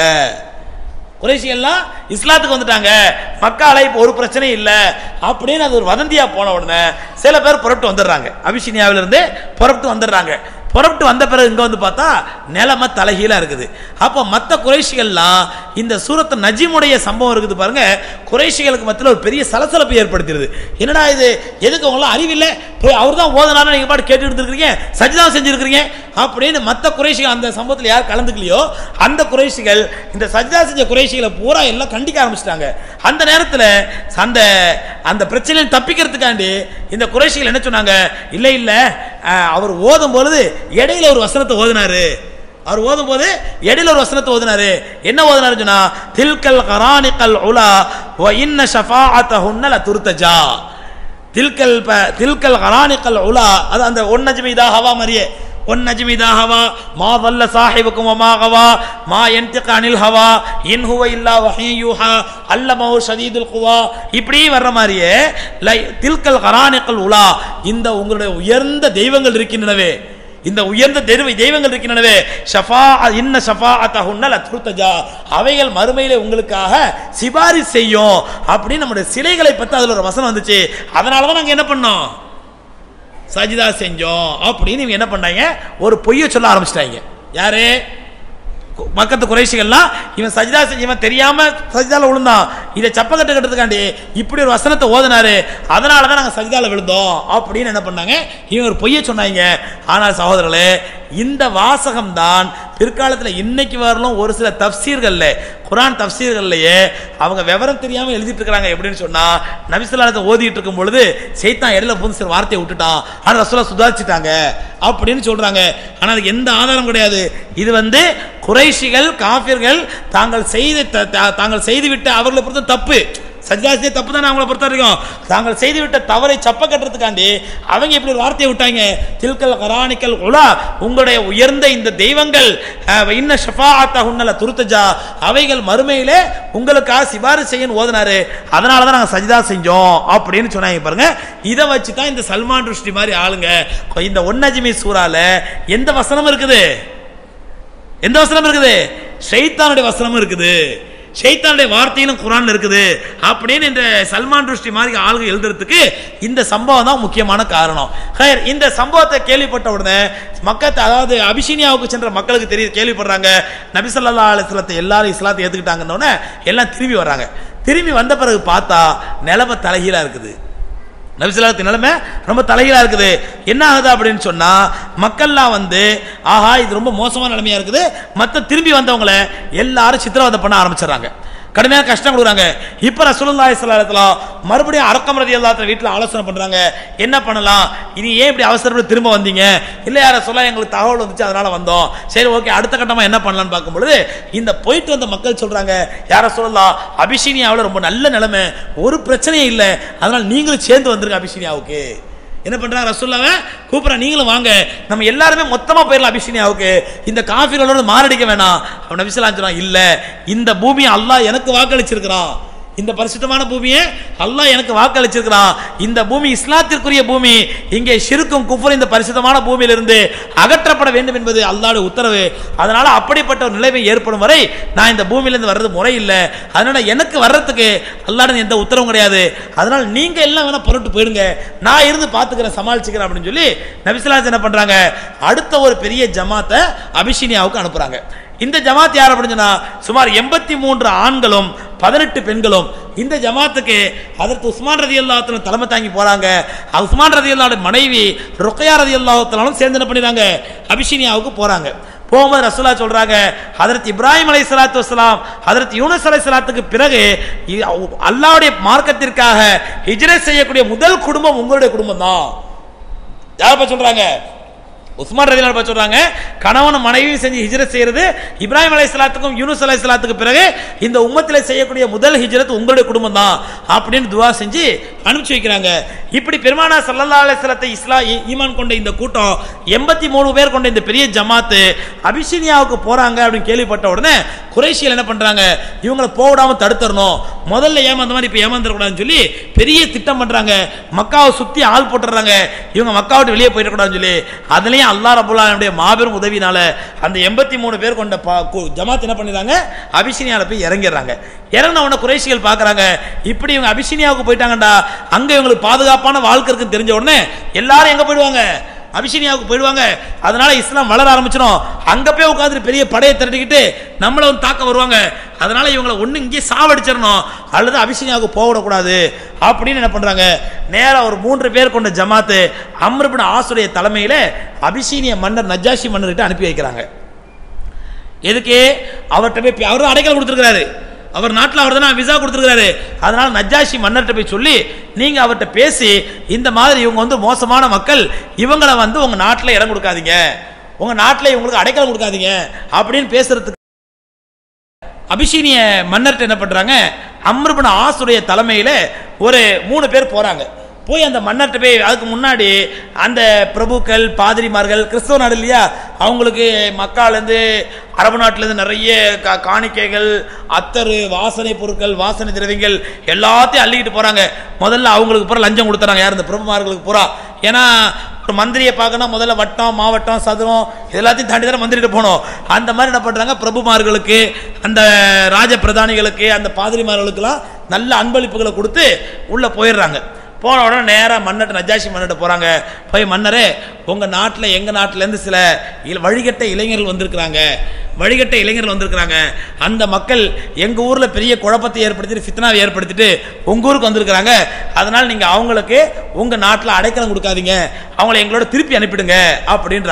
குறைஷிகள்லாம் இஸ்லாத்துக்கு வந்துட்டாங்க மக்கால இப்போ ஒரு பிரச்சனையும் இல்லை அப்படின்னு அது ஒரு வதந்தியா போன உடனே சில பேர் புறப்பட்டு வந்துடுறாங்க அபிஷினியாவில இருந்து புறப்பட்டு வந்துடுறாங்க புறப்பட்டு வந்த பிறகு இங்க வந்து பார்த்தா நிலைமை தலைகீழா இருக்குது அப்போ மற்ற குறைஷிகள்லாம் இந்த சூரத்து நஜீமுடைய சம்பவம் இருக்குது பாருங்க குறைஷிகளுக்கு மத்தியில் ஒரு பெரிய சலசலப்பை ஏற்படுத்திடுது என்னடா இது எதுக்கு அவங்களாம் அறிவில்லை போய் அவர் தான் ஓதனாலும் நீங்க பாட்டு கேட்டு இருக்கீங்க சஜிதா செஞ்சிருக்கிறீங்க அப்படின்னு மற்ற குறைஷிகள் அந்த சம்பவத்தில் யார் கலந்துக்கலையோ அந்த குறைஷிகள் இந்த சஜிதா செஞ்ச குறைஷிகளை பூரா எல்லாம் கண்டிக்க ஆரம்பிச்சிட்டாங்க அந்த நேரத்தில் அந்த அந்த பிரச்சனையை தப்பிக்கிறதுக்காண்டி இந்த குறைஷிகள் என்ன சொன்னாங்க இல்லை இல்லை அஹ், அவர் ஓதும் பொழுது இடையில ஒரு வசனத்தை ஓதினாரு அவர் ஓதும் போது இடையில ஒரு வசனத்தை ஓதினாரு என்ன ஓதினாரு சொன்னா தில்கல் கரானிக்கல் உலா வ இன்ன ஷஃபாஅத்தஹுன்ன லதுர்தஜா தில்கல் ப- தில்கல் கரானிக்கல் உலா அது அந்த ஒன் நஜ்மி இதா ஹவா மாதிரியே ஒன் நஜ்மி இதா ஹவா மா வல்ல சாஹிபுக்கும் வமா ஹவா மா யன்திக அனில் ஹவா இன் ஹுவ இல்லா வஹீயுஹா அல்லமஹு ஷதீதுல் குவா இப்படி வர்ற மாதிரியே லை- தில்கல் கரானிக்கல் உலா இந்த உங்களுடைய உயர்ந்த தெய்வங்கள் இருக்கின்றனவே இந்த உயர்ந்த தெய்வ தெய்வங்கள் இருக்கின்றனவே ஷஃபா இன்ன ஷஃபா அத்தஹுன்னல் அத்ருத்தஜா அவைகள் மறுமையிலே உங்களுக்காக சிபாரிசு செய்யும் அப்படின்னு நம்முடைய சிலைகளை பத்தி அதுல ஒரு வசனம் வந்துச்சு அதனால தான் நாங்க என்ன பண்ணோம் சஜிதா செஞ்சோம் அப்படின்னு இவங்க என்ன பண்ணாங்க ஒரு பொய்யை சொல்ல ஆரம்பிச்சிட்டாங்க யாரு கு- மக்கத்து குறைசிகள்லாம் இவன் சஜிதா செஞ்சு இவன் தெரியாம சஜிதால விழுந்தான் இதை சப்ப கட்டு கட்டுறதுக்காண்டி இப்படி ஒரு வசனத்தை ஓதினாரு அதனால தான் நாங்கள் சஜிதால விழுந்தோம் அப்படின்னு என்ன பண்ணாங்க இவங்க ஒரு பொய்யை சொன்னாங்க ஆனால் சகோதரர்களே இந்த வாசகம் தான் பிற்காலத்தில் இன்னைக்கு வரலும் ஒரு சில தப்சீர்கள்ல குரான் தப்சீர்கள்லயே அவங்க விவரம் தெரியாம எழுதிட்டு இருக்காங்க எப்படின்னு சொன்னா நபிசுல்லாத்தை ஓதிட்டு இருக்கும் பொழுது சைத்தான் இடையில புது சில வார்த்தையை விட்டுட்டான் ஆனா ரசூலா சுதாரிச்சிட்டாங்க அப்படின்னு சொல்றாங்க ஆனா அதுக்கு எந்த ஆதாரம் கிடையாது இது வந்து குறைஷிகள் காஃபிர்கள் தாங்கள் செய்த த- த- தாங்கள் செய்துவிட்ட அவர்களை பொறுத்த தப்பு சஜ்ஜாசிய தப்பு தானே அவங்கள பொறுத்த வரைக்கும் தாங்கள் செய்துவிட்ட தவறை சப்ப கட்டுறதுக்காண்டி அவங்க இப்படி ஒரு வார்த்தையை விட்டாங்க தில்கல் கரானிக்கல் உலா உங்களுடைய உயர்ந்த இந்த தெய்வங்கள் அஹ், இன்ன ஷஃபாத்த உன்னல துருத்தஜா அவைகள் மறுமையிலே உங்களுக்காக சிபாரிசு செய்யன்னு ஓதுனாரு அதனால தான் நாங்கள் சஜிதா செஞ்சோம் அப்படின்னு சொன்னாங்க பாருங்க இதை வச்சு தான் இந்த சல்மான் ருஷ்டி மாதிரி ஆளுங்க இந்த ஒன்னஜிமி சூறால எந்த வசனம் இருக்குது எந்த வசனம் இருக்குது ஷைத்தானுடைய வசனமும் இருக்குது ஷைத்தானுடைய வார்த்தையிலும் குரான்ல இருக்குது அப்படின்னு இந்த சல்மான் ருஷ்டி மாதிரி ஆளுங்க எழுதுறதுக்கு இந்த சம்பவம் தான் முக்கியமான காரணம் ஹைர், இந்த சம்பவத்தை கேள்விப்பட்ட உடனே மக்கள் அதாவது அபிஷினியாவுக்கு சென்ற மக்களுக்கு தெரிய கேள்விப்படுறாங்க நபிசல்லா அலுவலத்தை எல்லாரும் இஸ்லாத்தை ஏத்துக்கிட்டாங்கன்னு உடனே எல்லாம் திரும்பி வர்றாங்க திரும்பி வந்த பிறகு பார்த்தா நிலைமை தலைகீழா இருக்குது நபிசுல்லாத்து நிலைமை ரொம்ப தலைகீழா இருக்குது என்ன ஆகுது அப்படின்னு சொன்னா மக்கள்லாம் வந்து ஆஹா இது ரொம்ப மோசமான நிலைமையா இருக்குது மத்த திரும்பி வந்தவங்கள எல்லாரும் சித்திரவதை பண்ண ஆரம்பிச்சிடறாங்க கடுமையான கஷ்டம் கொடுக்குறாங்க இப்ப ரசூலுல்லாஹி ஸல்லல்லாஹு அலைஹி வஸல்லம் மறுபடியும் அரக்கம் ரலியல்லாஹு வீட்டில் ஆலோசனை பண்றாங்க என்ன பண்ணலாம் இனி ஏன் இப்படி அவசரப்பட்டு திரும்ப வந்தீங்க இல்ல யார சொல்ல எங்களுக்கு தகவல் வந்துச்சு அதனால வந்தோம் சரி ஓகே அடுத்த கட்டமா என்ன பண்ணலாம்னு பார்க்கும்பொழுது இந்த போயிட்டு வந்த மக்கள் சொல்றாங்க யார சொல்லலாம் அபிஷினியாவில் ரொம்ப நல்ல நிலைமை ஒரு பிரச்சனையும் இல்லை அதனால நீங்களும் சேர்ந்து வந்துருங்க அபிஷினியாவுக்கு என்ன பண்றாங்க ரசூல்லாவை கூப்பிடுற நீங்களும் வாங்க நம்ம எல்லாருமே மொத்தமா போயிடலாம் அபிஷினியாவுக்கு இந்த காஃபிகளோட மாரடிக்க வேணாம் அவன் நபிசலாம் சொல்றான் இல்ல இந்த பூமியை அல்லாஹ் எனக்கு வாக்களிச்சிருக்கிறான் இந்த பரிசுத்தமான பூமியை அல்லாஹ் எனக்கு வாக்களிச்சிருக்கிறான் இந்த பூமி இஸ்லாத்திற்குரிய பூமி இங்கே ஷிருக்கும் குஃபர் இந்த பரிசுத்தமான பூமியிலிருந்து அகற்றப்பட வேண்டும் என்பது அல்லாஹ்வுடைய உத்தரவு அதனால அப்படிப்பட்ட ஒரு நிலைமை ஏற்படும் வரை நான் இந்த பூமியிலிருந்து வர்றது முறை இல்லை அதனால எனக்கு வர்றதுக்கு அல்லாஹ்வுடைய எந்த உத்தரவும் கிடையாது அதனால நீங்க எல்லாம் வேணா புறட்டு போயிடுங்க நான் இருந்து பாத்துக்கிறேன் சமாளிச்சுக்கிறேன் அப்படின்னு சொல்லி நபிசுல்லாஸ் என்ன பண்றாங்க அடுத்த ஒரு பெரிய ஜமாத்தை அபிஷினியாவுக்கு அனுப்புறாங்க இந்த ஜமாத் யார் அப்படின்னு சொன்னா சுமார் எண்பத்தி மூன்று ஆண்களும் பதினெட்டு பெண்களும் இந்த ஜமாத்துக்கு அதற்கு உஸ்மான் ரதி அல்லாஹத்தின தலைமை தாங்கி போறாங்க அது உஸ்மான் ரதி அல்லாவோட மனைவி ருக்கையா ரதி அல்லாஹத்தினாலும் சேர்ந்து என்ன பண்ணிடுறாங்க அபிஷினியாவுக்கு போறாங்க போகும்போது ரசூலா சொல்றாங்க ஹதரத் இப்ராஹிம் அலை சலாத்து வசலாம் ஹதரத் யூனஸ் அலை சலாத்துக்கு பிறகு இ- அல்லாஹ்வுடைய மார்க்கத்திற்காக ஹிஜ்ரத் செய்யக்கூடிய முதல் குடும்பம் உங்களுடைய குடும்பம் தான் யார் சொல்றாங்க உஸ்மான் ரதிலான் பத்தி சொல்றாங்க கணவன் மனைவி செஞ்சு ஹிஜ்ரத் செய்யறது இப்ராஹிம் அலைஹிஸ்ஸலாத்துக்கும் யூனுஸ் அலைஹிஸ்ஸலாத்துக்கு பிறகு இந்த உம்மத்தில் செய்யக்கூடிய முதல் ஹிஜ்ரத் உங்களுடைய குடும்பம் தான் அப்படின்னு துவா செஞ்சு அனுப்பிச்சு வைக்கிறாங்க இப்படி பெருமானா சல்லல்லா அலைஹிஸ்ஸலாத்தை இஸ்லா ஈ- ஈமான் கொண்ட இந்த கூட்டம் எண்பத்தி மூணு பேர் கொண்ட இந்த பெரிய ஜமாத்து அபிஷினியாவுக்கு போறாங்க அப்படின்னு கேள்விப்பட்ட உடனே குறைஷியல் என்ன பண்றாங்க இவங்களை போடாம தடுத்துறணும் முதல்ல ஏமாந்த மாதிரி இப்ப ஏமாந்துடக்கூடாதுன்னு சொல்லி பெரிய திட்டம் பண்றாங்க மக்காவை சுத்தி ஆள் போட்டுறாங்க இவங்க மக்காவை விட்டு வெளியே போயிடக்கூடாதுன்னு சொல்லி அதுலயும் அல்லாஹ் ரபுல்லானுடைய மாபெரும் உதவினால அந்த எண்பத்தி மூணு பேர் கொண்ட பா- கு- ஜமாத் என்ன பண்ணிடுறாங்க அபிஷினியால போய் இறங்கிடுறாங்க இறங்கின உடனே குறைஷிகள் பார்க்கறாங்க இப்படி இவங்க அபிஷினியாவுக்கு போயிட்டாங்கடா அங்க இவங்களுக்கு பாதுகாப்பான வாழ்க்கை இருக்குன்னு தெரிஞ்ச உடனே எல்லாரும் எங்க போயிடுவாங்க அபிஷினியாவுக்கு போயிடுவாங்க அதனால இஸ்லாம் வளர ஆரம்பிச்சிடும் அங்க போய் உட்காந்து பெரிய படையை திரட்டிக்கிட்டு நம்மள வந்து தாக்க வருவாங்க அதனால இவங்களை ஒண்ணு இங்கே சாவடிச்சிடணும் அல்லது அபிஷினியாவுக்கு போகக்கூடாது அப்படின்னு என்ன பண்றாங்க நேரா ஒரு மூன்று பேர் கொண்ட ஜமாத்து அம்ருபின் ஆசுடைய தலைமையில அபிஷீனிய மன்னர் நஜாஷி மன்னர்கிட்ட அனுப்பி வைக்கிறாங்க எதுக்கு அவர்கிட்ட போய் பே- அவரும் அடைக்கலம் கொடுத்துருக்காரு அவர் நாட்டில் அவர் தானே விசா கொடுத்துருக்காரு அதனால நஜாஷி மன்னர்கிட்ட போய் சொல்லி நீங்க அவர்கிட்ட பேசி இந்த மாதிரி இவங்க வந்து மோசமான மக்கள் இவங்களை வந்து உங்க நாட்டில் இடம் கொடுக்காதீங்க உங்க நாட்டில் இவங்களுக்கு அடைக்கலம் கொடுக்காதீங்க அப்படின்னு பேசுறதுக்கு அபிஷீனிய மன்னர்கிட்ட என்ன பண்றாங்க அம்ருபன் ஆசுடைய தலைமையில ஒரு மூணு பேர் போறாங்க போய் அந்த மன்னர்கிட்ட போய் அதுக்கு முன்னாடி அந்த பிரபுக்கள் பாதிரிமார்கள் கிறிஸ்தவ நாடு இல்லையா அவங்களுக்கு மக்காலேருந்து அரபு நாட்டிலேருந்து நிறைய கா காணிக்கைகள் அத்தரு வாசனை பொருட்கள் வாசனை திரவியங்கள் எல்லாத்தையும் அள்ளிக்கிட்டு போறாங்க முதல்ல அவங்களுக்கு பூரா லஞ்சம் கொடுத்துறாங்க யார் இந்த பிரபுமார்களுக்கு பூரா ஏன்னா ஒரு மந்திரியை பார்க்கணும் முதல்ல வட்டம் மாவட்டம் சதுரம் இது எல்லாத்தையும் தாண்டி தானே மந்திரிட்டு போகணும் அந்த மாதிரி என்ன பண்றாங்க பிரபுமார்களுக்கு அந்த ராஜ பிரதானிகளுக்கு அந்த பாதிரிமார்களுக்கெல்லாம் நல்ல அன்பளிப்புகளை கொடுத்து உள்ள போயிடுறாங்க போன உடனே நேராக மன்னட்ட நஜாஷி மன்னட்ட போறாங்க போய் மன்னரே உங்க நாட்டில் எங்க நாட்டுல இருந்து சில இள- வழிகட்ட இளைஞர்கள் வந்திருக்கிறாங்க வழிகட்ட இளைஞர்கள் வந்திருக்கிறாங்க அந்த மக்கள் எங்க ஊர்ல பெரிய குழப்பத்தை ஏற்படுத்திட்டு ஃபித்னாவை ஏற்படுத்திட்டு உங்க ஊருக்கு வந்திருக்கிறாங்க அதனால நீங்க அவங்களுக்கு உங்க நாட்டில் அடைக்கலம் கொடுக்காதீங்க அவங்கள எங்களோட திருப்பி அனுப்பிடுங்க அப்படின்றாங்க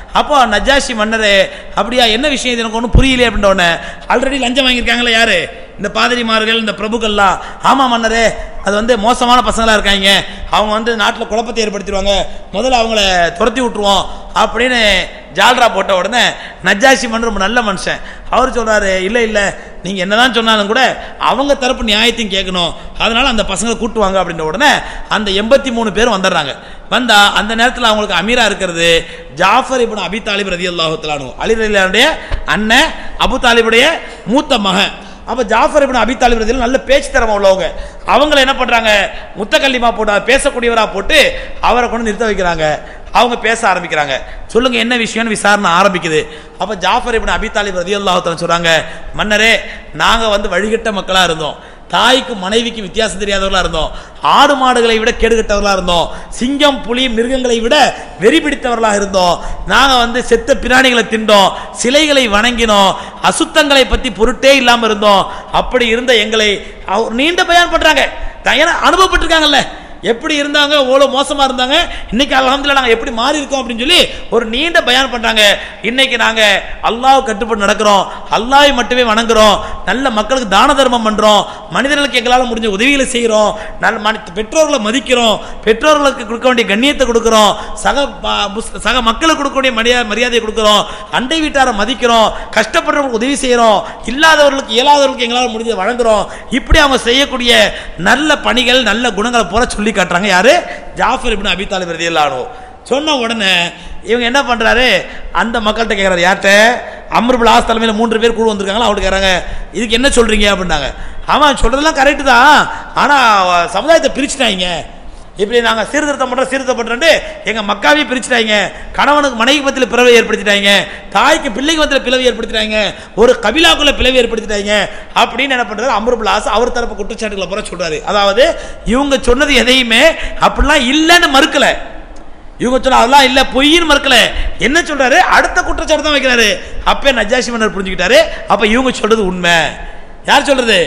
அப்போ நஜாஷி மன்னரே அப்படியா என்ன விஷயம் இது எனக்கு ஒன்றும் புரியலையே அப்படின்ற உடனே ஆல்ரெடி லஞ்சம் வாங்கியிருக்காங்களே யாரு இந்த பாதிரிமார்கள் இந்த பிரபுக்கள்லாம் ஆமா மன்னரே அது வந்து மோசமான பசங்களா இருக்காங்க அவங்க வந்து நாட்டில் குழப்பத்தை ஏற்படுத்திடுவாங்க முதல்ல அவங்கள துரத்தி விட்டுருவோம் அப்படின்னு ஜால்ரா போட்ட உடனே நஜாஷி மன்னர் ரொம்ப நல்ல மனுஷன் அவர் சொல்றாரு இல்லை இல்லை நீங்க என்னதான் சொன்னாலும் கூட அவங்க தரப்பு நியாயத்தையும் கேட்கணும் அதனால அந்த பசங்களை கூட்டுவாங்க அப்படின்ற உடனே அந்த எண்பத்தி மூணு பேரும் வந்துடுறாங்க வந்தா அந்த நேரத்தில் அவங்களுக்கு அமீரா இருக்கிறது ஜாஃபர் இப்னு அபி தாலிப் ரதி அல்லாஹு அலி ரலியல்லாஹுடைய அண்ணன் அபு தாலிபுடைய மூத்த மகன் அப்ப ஜாஃபர் இப்னு அபி தாலிப் ரதியல்லாஹு நல்ல பேச்சு திறமை உள்ளவங்க அவங்கள என்ன பண்றாங்க முத்தக்கல்லிமா போட்டு பேசக்கூடியவரா போட்டு அவரை கொண்டு நிறுத்த வைக்கிறாங்க அவங்க பேச ஆரம்பிக்கிறாங்க சொல்லுங்க என்ன விஷயம்னு விசாரணை ஆரம்பிக்குது அப்ப ஜாஃபர் இப்னு அபி தாலிப் ரதியல்லாஹு சொல்றாங்க மன்னரே நாங்க வந்து வழிகட்ட மக்களா இருந்தோம் தாய்க்கு மனைவிக்கு வித்தியாசம் தெரியாதவர்களா இருந்தோம் ஆடு மாடுகளை விட கேடுகட்டவர்களா இருந்தோம் சிங்கம் புலி மிருகங்களை விட வெறி பிடித்தவர்களாக இருந்தோம் நாங்க வந்து செத்த பிராணிகளை திண்டோம் சிலைகளை வணங்கினோம் அசுத்தங்களை பத்தி பொருட்டே இல்லாம இருந்தோம் அப்படி இருந்த எங்களை அவர் நீண்ட பயன் பண்றாங்க ஏன்னா அனுபவப்பட்டிருக்காங்கல்ல எப்படி இருந்தாங்க எவ்வளோ மோசமா இருந்தாங்க இன்னைக்கு அல்ஹம்துலில்லாஹ் நாங்க எப்படி மாறி இருக்கோம் அப்படின்னு சொல்லி ஒரு நீண்ட பயான் பண்றாங்க இன்னைக்கு நாங்க அல்லாஹ் கட்டுப்பட்டு நடக்கிறோம் அல்லாஹ்வை மட்டுமே வணங்குறோம் நல்ல மக்களுக்கு தான தர்மம் பண்றோம் மனிதர்களுக்கு எங்களால் முடிஞ்ச உதவிகளை செய்கிறோம் நல்ல மனி- பெற்றோர்களை மதிக்கிறோம் பெற்றோர்களுக்கு கொடுக்க வேண்டிய கண்ணியத்தை கொடுக்கிறோம் சக ப- முஸ்- சக மக்களுக்கு கொடுக்க வேண்டிய மரியாதை மரியாதையை கொடுக்கிறோம் அண்டை வீட்டாரை மதிக்கிறோம் கஷ்டப்படுறவங்களுக்கு உதவி செய்கிறோம் இல்லாதவர்களுக்கு இயலாதவர்களுக்கு எங்களால் முடிஞ்சதை வழங்குறோம் இப்படி அவங்க செய்யக்கூடிய நல்ல பணிகள் நல்ல குணங்களை போல சொல்லி காட்டுறாங்க யாரு ஜாஃபர் இப்னு அபி தாலிப் ரதியல்லாஹு சொன்ன உடனே இவங்க என்ன பண்றாரு அந்த மக்கள்கிட்ட கேட்குறாரு யார்கிட்ட அம்ருபுல் ஆஸ் தலைமையில் மூன்று பேர் குழு வந்திருக்காங்களா அவர்கிட்ட கேட்குறாங்க இதுக்கு என்ன சொல்றீங்க அப்படின்னாங்க அவன் சொல்றதெல்லாம் கரெக்டு தான் ஆனா சமுதாயத்தை பிரிச்சுட்டாங்க இப்படி நாங்க சீர்திருத்தம் பண்றோம் சீர்திருத்தம் பண்றோம்னு எங்க மக்காவே பிரிச்சுட்டாங்க கணவனுக்கு மனைவி மத்தியில் பிளவை ஏற்படுத்திட்டாங்க தாய்க்கு பிள்ளைக்கு மத்தியில் பிளவை ஏற்படுத்திட்டாங்க ஒரு கபிலாக்குள்ள பிளவை ஏற்படுத்திட்டாங்க அப்படின்னு என்ன பண்றாரு அமருபுல் ஆஸ் அவர் தரப்பு குற்றச்சாட்டுகளை பூரா சொல்றாரு அதாவது இவங்க சொன்னது எதையுமே அப்படிலாம் இல்லைன்னு மறுக்கல இவங்க சொன்ன அதெல்லாம் இல்ல பொய்ன்னு மறுக்கல என்ன சொல்றாரு அடுத்த குற்றச்சாட்டு தான் வைக்கிறாரு அப்பே நஜாஷி மன்னர் புரிஞ்சுக்கிட்டாரு அப்ப இவங்க சொல்றது உண்மை யார் சொல்றது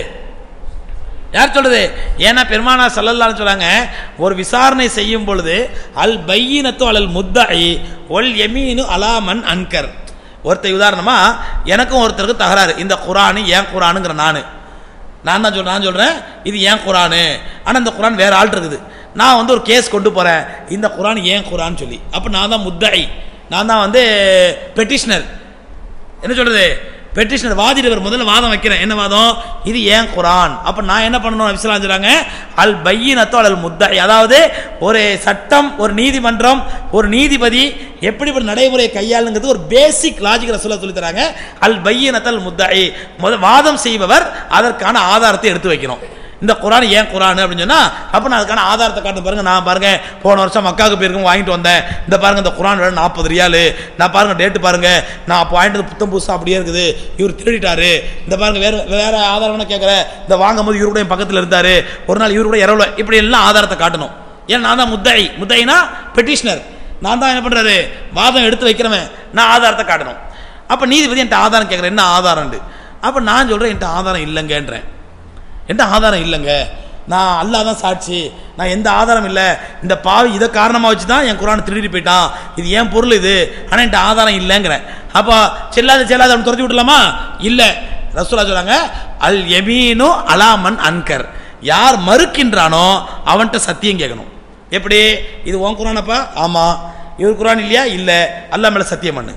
யார் சொல்றது ஏன்னா பெருமானா சல்லல்லான்னு சொல்றாங்க ஒரு விசாரணை செய்யும் பொழுது அல் பையினத்து அலல் முத்தாயி ஒல் எமீனு அலாமன் அன்கர் ஒருத்தர் உதாரணமா எனக்கும் ஒருத்தருக்கு தகராறு இந்த குரானு ஏன் குரானுங்கிற நானு நான் தான் சொல்றேன் நான் சொல்றேன் இது ஏன் குரானு ஆனா இந்த குரான் வேற ஆள் இருக்குது நான் வந்து ஒரு கேஸ் கொண்டு போறேன் இந்த குரான் ஏன் குரான் சொல்லி அப்ப நான் தான் முத்தாயி நான் தான் வந்து பெட்டிஷனர் என்ன சொல்றது பெட்டிஷனர் வாதிடுவர் முதல்ல வாதம் வைக்கிறேன் என்ன வாதம் இது ஏன் குரான் அப்ப நான் என்ன பண்ணணும் அபிசலாம் சொல்றாங்க அல் பையினத்தோ அல் முத்தாய் அதாவது ஒரு சட்டம் ஒரு நீதிமன்றம் ஒரு நீதிபதி எப்படி ஒரு நடைமுறையை கையாளுங்கிறது ஒரு பேசிக் லாஜிக் ரசூலா சொல்லி தராங்க அல் பையினத்தல் முத்தாய் முதல் வாதம் செய்பவர் அதற்கான ஆதாரத்தை எடுத்து வைக்கணும் இந்த குரான் ஏன் குரான் அப்படின்னு சொன்னா அப்ப நான் அதுக்கான ஆதாரத்தை காட்டு பாருங்க நான் பாருங்க போன வருஷம் மக்காவுக்கு போயிருக்கும் வாங்கிட்டு வந்தேன் இந்த பாருங்க இந்த குரான் வேணும் நாற்பது ரியாலு நான் பாருங்க டேட்டு பாருங்க நான் அப்போ வாங்கிட்டு புத்தம் புதுசா அப்படியே இருக்குது இவர் திருடிட்டாரு இந்த பாருங்க வேற வேற ஆதாரம் கேட்கறேன் இந்த வாங்கும் போது இவரு கூட என் பக்கத்துல இருந்தாரு ஒரு நாள் இவரு கூட இரவுல இப்படி எல்லாம் ஆதாரத்தை காட்டணும் ஏன்னா நான் தான் முத்தாயி முத்தாயினா பெட்டிஷனர் நான் தான் என்ன பண்றாரு வாதம் எடுத்து வைக்கிறவன் நான் ஆதாரத்தை காட்டணும் அப்ப நீதிபதி என்கிட்ட ஆதாரம் கேட்கறேன் என்ன ஆதாரம்ண்டு அப்ப நான் சொல்றேன் என்கிட்ட ஆதாரம் இல்லைங்கன்றேன் எந்த ஆதாரம் இல்லைங்க நான் அல்லாஹ் தான் சாட்சி நான் எந்த ஆதாரம் இல்லை இந்த பாவி இதை காரணமாக வச்சு தான் என் குரானை திருடிட்டு போயிட்டான் இது ஏன் பொருள் இது ஆனால் என்கிட்ட ஆதாரம் இல்லைங்கிறேன் அப்போ செல்லாத செல்லாத அவன் துரத்தி விடலாமா இல்லை ரசூலா சொல்றாங்க அல் எமீனு அலாமன் அன்கர் யார் மறுக்கின்றானோ அவன்கிட்ட சத்தியம் கேட்கணும் எப்படி இது உன் குரானப்பா ஆமா இவர் குரான் இல்லையா இல்லை அல்லாஹ் மேல சத்தியம் பண்ணு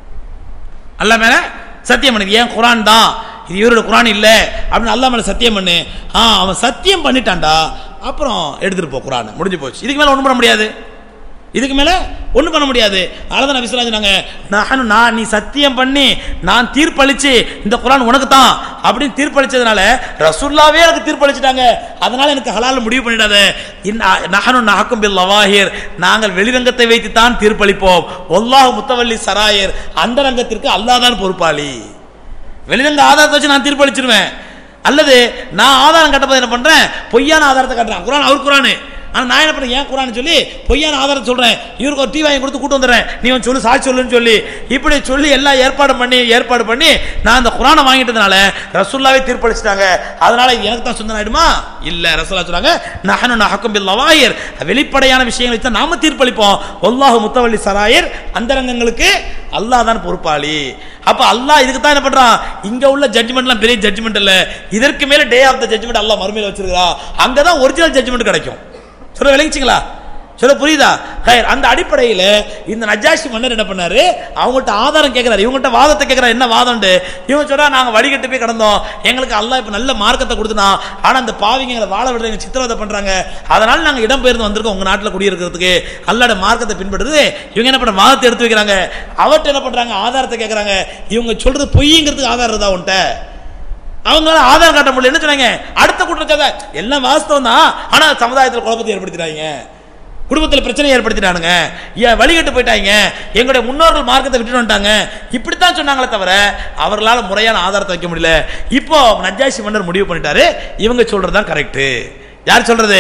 அல்லாஹ் மேல சத்தியம் பண்ணு இது ஏன் குரான் தான் இது இவரோட குரான் இல்ல அப்படின்னு அல்லாஹ் மேல சத்தியம் பண்ணு ஆ அவன் சத்தியம் பண்ணிட்டான்டா அப்புறம் எடுத்துட்டு போ குரான் முடிஞ்சு போச்சு இதுக்கு மேல ஒண்ணும் பண்ண முடியாது இதுக்கு மேல ஒண்ணும் பண்ண முடியாது அழகான விசுவாசி சொன்னாங்க நான் நான் நீ சத்தியம் பண்ணி நான் தீர்ப்பளிச்சு இந்த குரான் உனக்கு தான் அப்படின்னு தீர்ப்பளிச்சதுனால ரசூல்லாவே எனக்கு தீர்ப்பளிச்சிட்டாங்க அதனால எனக்கு ஹலால் முடிவு பண்ணிடாத நகனு நகக்கும் பில் லவாஹிர் நாங்கள் வெளிரங்கத்தை வைத்து தான் தீர்ப்பளிப்போம் ஒல்லாஹ் முத்தவல்லி சராயர் அந்த ரங்கத்திற்கு அல்லாஹ் தான் பொறுப்பாளி வெளிரங்க ஆதாரத்தை வச்சு நான் தீர்ப்பளிச்சிருவேன் அல்லது நான் ஆதாரம் கட்டப்போது என்ன பண்றேன் பொய்யான ஆதாரத்தை காட்டுறேன் குரான் அவர் குரானு ஆனா நான் என்ன பண்ணேன் ஏன் குரான் சொல்லி பொய்யான ஆதாரம் சொல்றேன் இவருக்கு ஒரு டீ வாங்கி கொடுத்து கூட்டு வந்துடுறேன் நீ வந்து சொல்லு சாட்சி சொல்லுன்னு சொல்லி இப்படி சொல்லி எல்லாம் ஏற்பாடு பண்ணி ஏற்பாடு பண்ணி நான் அந்த குரானை வாங்கிட்டதுனால ரசூல்லாவே தீர்ப்பளிச்சிட்டாங்க அதனால இது எனக்கு தான் சொந்தம் ஆயிடுமா இல்ல ரசூல்லா சொன்னாங்க நஹனு நஹக்கும் பில் லவாயிர் வெளிப்படையான விஷயங்களை தான் நாம தீர்ப்பளிப்போம் அல்லாஹ் முத்தவல்லி சராயர் அந்தரங்கங்களுக்கு அல்லாஹ் தான் பொறுப்பாளி அப்ப அல்லாஹ் இதுக்கு தான் என்ன பண்றான் இங்க உள்ள ஜட்ஜ்மெண்ட்லாம் பெரிய ஜட்ஜ்மெண்ட் இல்ல இதற்கு மேல டே ஆஃப் த ஜட்ஜ்மெண்ட் அல்லாஹ் மறுமையில வச்சிருக்கா அங்கதான் ஒரிஜினல் ஜட்ஜ்மெண்ட் கிடைக்கும் சொல்ல விளங்கிச்சிங்களா சொல்ல புரியுதா ஹைர், அந்த அடிப்படையில் இந்த நஜாஷி மன்னர் என்ன பண்ணாரு அவங்கள்ட்ட ஆதாரம் கேட்கிறாரு இவங்கள்ட்ட வாதத்தை கேட்கிறாரு என்ன வாதம்ண்டு இவங்க சொல்றா நாங்க வழிகட்டு போய் கிடந்தோம் எங்களுக்கு அல்லாஹ் இப்ப நல்ல மார்க்கத்தை கொடுத்துனா ஆனா அந்த பாவிங்க எங்களை வாழ விடுறவங்க சித்திரவதை பண்றாங்க அதனால நாங்க இடம் பெயர்ந்து வந்திருக்கோம் உங்க நாட்டுல குடியிருக்கிறதுக்கு அல்லாட மார்க்கத்தை பின்பற்றுது இவங்க என்ன பண்ண வாதத்தை எடுத்து வைக்கிறாங்க அவர்கிட்ட என்ன பண்றாங்க ஆதாரத்தை கேட்கறாங்க இவங்க சொல்றது பொய்ங்கிறதுக்கு ஆதாரம் இருந்தா உன்ட்ட அவங்களால ஆதாரம் காட்ட முடியல என்ன சொன்னாங்க அடுத்த குற்றச்சாட்டு எல்லாம் வாஸ்தவம் தான் ஆனா சமுதாயத்தில் குழப்பத்தை ஏற்படுத்திட்டாங்க குடும்பத்தில் பிரச்சனை ஏற்படுத்திட்டானுங்க ஏன் வழிகட்டு போயிட்டாங்க எங்களுடைய முன்னோர்கள் மார்க்கத்தை விட்டுட்டு வந்துட்டாங்க இப்படித்தான் சொன்னாங்களே தவிர அவர்களால் முறையான ஆதாரத்தை வைக்க முடியல இப்போ நஜாஷி மன்னர் முடிவு பண்ணிட்டாரு இவங்க சொல்றது தான் கரெக்ட் யார் சொல்றது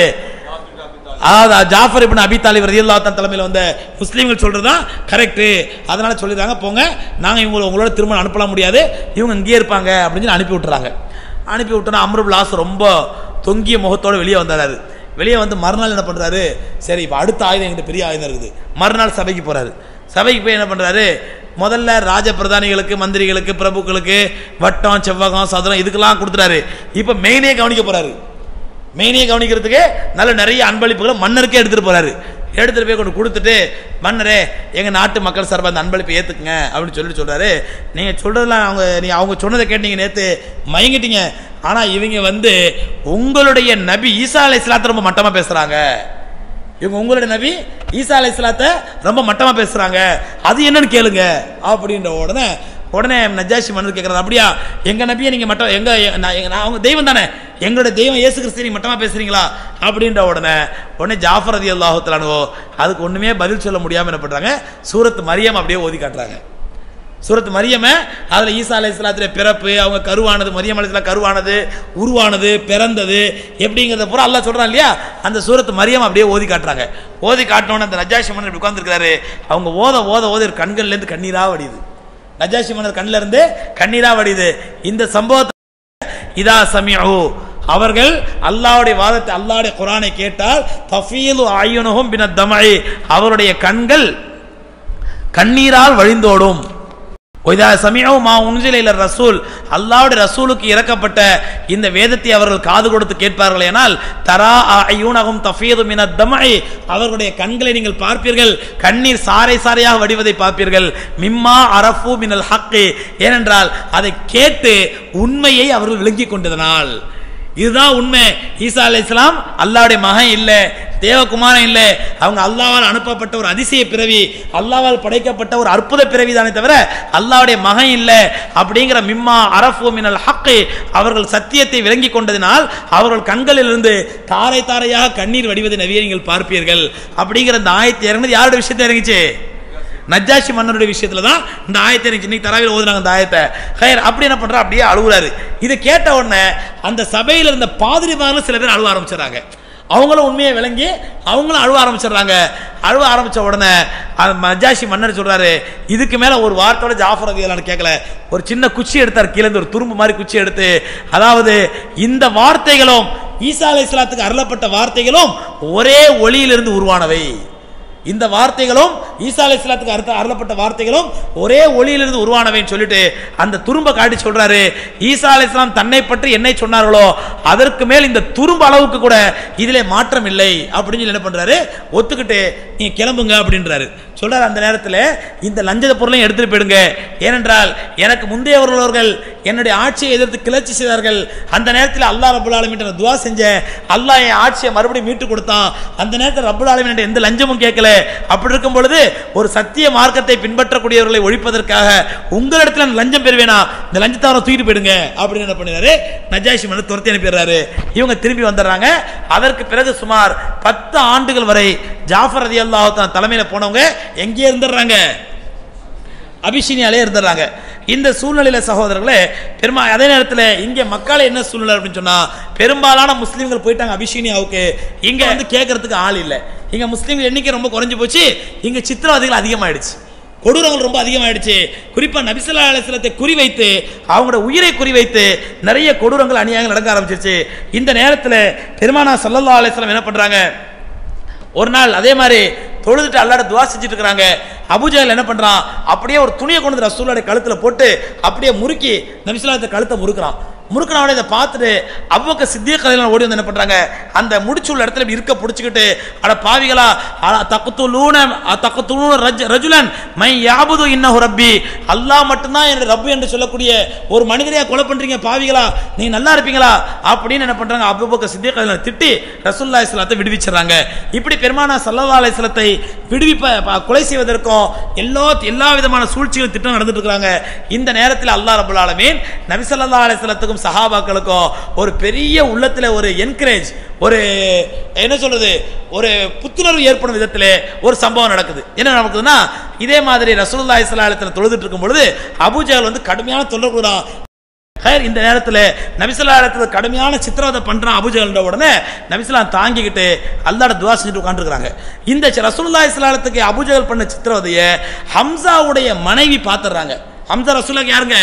அதாவது ஜாஃபர் இப்னு அபி தாலிப் ரலியல்லாஹு தஆலா தலைமையில் வந்த முஸ்லீம்கள் சொல்றது தான் கரெக்ட் அதனால சொல்லிடுறாங்க போங்க நாங்க இவங்களை உங்களோட திரும்ப அனுப்பலாம் முடியாது இவங்க இங்கேயே இருப்பாங்க அப்படின்னு சொல்லி அனுப்பி விட்டுறாங்க அனுப்பி விட்டோன்னா அம்ருல் ஆஸ் ரொம்ப தொங்கிய முகத்தோட வெளியே வந்தாரு வெளியே வந்து மறுநாள் என்ன பண்றாரு சரி இப்போ அடுத்த ஆயுதம் எங்கிட்ட பெரிய ஆயுதம் இருக்குது மறுநாள் சபைக்கு போறாரு சபைக்கு போய் என்ன பண்றாரு முதல்ல ராஜ பிரதானிகளுக்கு மந்திரிகளுக்கு பிரபுக்களுக்கு வட்டம் செவ்வகம் சதுரம் இதுக்கெல்லாம் கொடுத்துறாரு இப்போ மெயினே கவனிக்க போறாரு மெயினியை கவனிக்கிறதுக்கு நல்ல நிறைய அன்பளிப்புகளை மன்னருக்கே எடுத்துட்டு போறாரு எடுத்துட்டு போய் கொண்டு கொடுத்துட்டு மன்னரே எங்க நாட்டு மக்கள் சார்பாக அந்த அன்பளிப்பை ஏத்துக்குங்க அப்படின்னு சொல்லிட்டு சொல்றாரு நீங்க சொல்றதெல்லாம் அவங்க நீ அவங்க சொன்னதை கேட்டீங்க நேத்து மயங்கிட்டீங்க ஆனா இவங்க வந்து உங்களுடைய நபி ஈசா அலை ரொம்ப மட்டமா பேசுறாங்க இவங்க உங்களுடைய நபி ஈசா அலை ரொம்ப மட்டமா பேசுறாங்க அது என்னன்னு கேளுங்க அப்படின்ற உடனே உடனே நஜாஷி மன்னர் கேட்கறாரு அப்படியா எங்க நபியை நீங்க மட்டும் எங்க எ- நான் எங்க- நான் அவங்க தெய்வம் தானே எங்களோட தெய்வம் இயேசு கிறிஸ்து நீங்க மட்டமா பேசுறீங்களா அப்படின்ற உடனே உடனே ஜாஃபர் ரதி அல்லாஹுத்தலானுவோ அதுக்கு ஒண்ணுமே பதில் சொல்ல முடியாம என்ன பண்றாங்க சூரத் மரியம் அப்படியே ஓதி காட்டுறாங்க சூரத் மரியம அதுல ஈசா அலை பிறப்பு அவங்க கருவானது மரியம் அலை கருவானது உருவானது பிறந்தது எப்படிங்கிறத பூரா அல்லாஹ் சொல்றான் இல்லையா அந்த சூரத் மரியம் அப்படியே ஓதி காட்டுறாங்க ஓதி காட்டினோன்னு அந்த நஜாஷி மன்னர் இப்படி உட்கார்ந்திருக்காரு அவங்க ஓத ஓத ஓத ஒரு கண்கள்ல இருந்து கண்ணீரா வடியுது நஜாஷி மன்னர் கண்ணில இருந்து கண்ணீரா வடியுது இந்த சம்பவத்தை இதா சமியு அவர்கள் அல்லாஹ்வுடைய வாதத்தை அல்லாஹ்வுடைய குரானை கேட்டால் தஃபீலு அய்யுனுஹும் பின தமஇ அவருடைய கண்கள் கண்ணீரால் வழிந்தோடும் ஒய்தா சமியோ மா உன்சில இல்ல ரசூல் அல்லாஹ்வுடைய ரசூலுக்கு இறக்கப்பட்ட இந்த வேதத்தை அவர்கள் காது கொடுத்து கேட்பார்கள் ஏனால் தரா அயூனகும் தஃபீது மின தமஇ அவர்களுடைய கண்களை நீங்கள் பார்ப்பீர்கள் கண்ணீர் சாறை சாறையாக வடிவதை பார்ப்பீர்கள் மிம்மா அரஃபு மினல் ஹக்கி ஏனென்றால் அதை கேட்டு உண்மையை அவர்கள் விளங்கிக் கொண்டதனால் இதுதான் உண்மை ஈசா அலை இஸ்லாம் அல்லாவுடைய மகன் இல்ல தேவகுமாரன் இல்ல அவங்க அல்லாவால் அனுப்பப்பட்ட ஒரு அதிசய பிறவி அல்லாவால் படைக்கப்பட்ட ஒரு அற்புத பிறவி தானே தவிர அல்லாவுடைய மகன் இல்ல அப்படிங்கிற மிம்மா அரஃபு மினல் ஹக்கி அவர்கள் சத்தியத்தை விளங்கி கொண்டதினால் அவர்கள் கண்களிலிருந்து தாரை தாரையாக கண்ணீர் வடிவதை நவியை நீங்கள் பார்ப்பீர்கள் அப்படிங்கிற இந்த ஆயத்தை இறங்குனது யாருடைய விஷயத்தை இறங்கிச்சு நஜாஷி மன்னருடைய விஷயத்துல தான் இந்த ஆயத்தை இறங்கிச்சு இன்னைக்கு தராவில் ஓதுனாங்க இந்த ஆயத்தை ஹயர் அப்படி என்ன பண்றா அப்படியே அழுகுறாரு இதை கேட்ட உடனே அந்த சபையில இருந்த பாதிரிமார்களும் சில பேர் அழுவ ஆரம்பிச்சிடறாங்க அவங்களும் உண்மையை விளங்கி அவங்களும் அழுவ ஆரம்பிச்சிடுறாங்க அழுவ ஆரம்பிச்ச உடனே அந்த நஜாஷி மன்னர் சொல்றாரு இதுக்கு மேல ஒரு வார்த்தையோட ஜாஃபர் ரதியல்லான்னு கேட்கல ஒரு சின்ன குச்சி எடுத்தார் கீழே இருந்து ஒரு துரும்பு மாதிரி குச்சி எடுத்து அதாவது இந்த வார்த்தைகளும் ஈசா அலை இஸ்லாத்துக்கு அருளப்பட்ட வார்த்தைகளும் ஒரே ஒளியிலிருந்து உருவானவை இந்த வார்த்தைகளும் ஈசா அலை இஸ்லாத்துக்கு அர்த்த அருளப்பட்ட வார்த்தைகளும் ஒரே ஒளியிலிருந்து உருவானவைன்னு சொல்லிட்டு அந்த துரும்ப காட்டி சொல்றாரு ஈசா அலை இஸ்லாம் தன்னை பற்றி என்னை சொன்னார்களோ அதற்கு மேல் இந்த துரும்ப அளவுக்கு கூட இதிலே மாற்றம் இல்லை அப்படின்னு சொல்லி என்ன பண்றாரு ஒத்துக்கிட்டு நீங்க கிளம்புங்க அப்படின்றாரு சொல்றாரு அந்த நேரத்தில் இந்த லஞ்சத பொருளையும் எடுத்துட்டு போயிடுங்க ஏனென்றால் எனக்கு முந்தையவர்களவர்கள் என்னுடைய ஆட்சியை எதிர்த்து கிளர்ச்சி செய்தார்கள் அந்த நேரத்தில் அல்லாஹ் ரபுல் ஆலமின் துவா செஞ்சேன் அல்லாஹ் என் ஆட்சியை மறுபடியும் மீட்டு கொடுத்தான் அந்த நேரத்தில் ரபுல் ஆலமின் எந்த லஞ்சமும் கேட்கல அப்படி இருக்கும் பொழுது ஒரு சத்திய மார்க்கத்தை பின்பற்றக்கூடியவர்களை ஒழிப்பதற்காக உங்களிடத்துல நான் லஞ்சம் பெறுவேனா இந்த லஞ்சத்தை அவரை தூக்கிட்டு போயிடுங்க அப்படின்னு என்ன பண்ணிடுறாரு நஜாஷி மன்னர் துரத்தி அனுப்பிடுறாரு இவங்க திரும்பி வந்துடுறாங்க அதற்கு பிறகு சுமார் பத்து ஆண்டுகள் வரை ஜாஃபர் ரதி அல்லாஹ் தலைமையில போனவங்க எங்கேயே இருந்துடுறாங்க அபிஷினியாலே இருந்துடுறாங்க இந்த சூழ்நிலையில சகோதரர்களே பெருமா அதே நேரத்தில் இங்கே மக்கள் என்ன சூழ்நிலை அப்படின்னு சொன்னா பெரும்பாலான முஸ்லீம்கள் போயிட்டாங்க அபிஷினியாவுக்கு இங்க வந்து கேட்கறதுக்கு ஆள் இல்லை இங்க முஸ்லீம்கள் எண்ணிக்கை ரொம்ப குறைஞ்சு போச்சு இங்க சித்திரவதைகள் அதிகமாயிடுச்சு கொடூரங்கள் ரொம்ப அதிகமாயிடுச்சு குறிப்பா நபிசல்லா அலிஸ்லத்தை குறிவைத்து அவங்களோட உயிரை குறிவைத்து நிறைய கொடூரங்கள் அநியாயங்கள் நடக்க ஆரம்பிச்சிருச்சு இந்த நேரத்தில் பெருமானா சல்லல்லா அலிஸ்லாம் என்ன பண்றாங்க ஒரு நாள் அதே மாதிரி தொழுதுட்டு அல்லாட துவா செஞ்சுட்டு இருக்கிறாங்க அபுஜால் என்ன பண்றான் அப்படியே ஒரு துணியை கொண்டு வந்து ரசூலுடைய கழுத்துல போட்டு அப்படியே முறுக்கி நபிசுல்லாத்த கழுத்தை முறுக்குறான் முறுக்கினவனை இதை பார்த்துட்டு அவ்வக்க சித்திய கதையில ஓடி வந்து என்ன பண்றாங்க அந்த முடிச்சு உள்ள இடத்துல இப்படி இருக்க பிடிச்சிக்கிட்டு அட பாவிகளா தக்குத்துலூன தக்குத்துலூன ரஜ் ரஜுலன் மை யாபுது இன்னஹு ரப்பி அல்லாஹ் மட்டும்தான் என்னுடைய ரப்பு என்று சொல்லக்கூடிய ஒரு மனிதரையா கொலை பண்றீங்க பாவிகளா நீ நல்லா இருப்பீங்களா அப்படின்னு என்ன பண்றாங்க அவ்வக்க சித்திய கதையில திட்டி ரசூல்லா இஸ்லாத்தை விடுவிச்சிடறாங்க இப்படி பெருமானா சல்லல்லா அலிஸ்லத்தை விடுவிப்ப ப- கொலை செய்வதற்கும் எல்லா எல்லா விதமான சூழ்ச்சிகள் திட்டம் நடந்துட்டு இருக்காங்க இந்த நேரத்தில் அல்லாஹ் ரபுல் ஆலமீன் நபி ஸல்லல்லாஹு அலைஹி வஸல்லத்துக்கும் சஹாபாக்களுக்கும் ஒரு பெரிய உள்ளத்துல ஒரு என்கரேஜ் ஒரு என்ன சொல்றது ஒரு புத்துணர்வு ஏற்படும் விதத்திலே ஒரு சம்பவம் நடக்குது என்ன நடக்குதுன்னா இதே மாதிரி ரசூலுல்லாஹி ஸல்லல்லாஹு அலைஹி வஸல்லம் தொழுதுட்டு இருக்கும் பொழுது அபூஜஹல் வந்து கடுமையான தொல்லை கொடுறான் ஹேர் இந்த நேரத்தில் நபிசல்லா இடத்துல கடுமையான சித்திரவதை பண்றான் அபுஜகல்ன்ற உடனே நபிசல்லா தாங்கிக்கிட்டு அல்லாட துவா செஞ்சுட்டு உட்காந்துருக்காங்க இந்த சி- ரசூலுல்லாஹி ஸல்லல்லாஹு அபுஜகல் பண்ண சித்திரவதையை ஹம்சாவுடைய மனைவி பார்த்துறாங்க ஹம்சா ரசூலுல்லாஹ் யாருங்க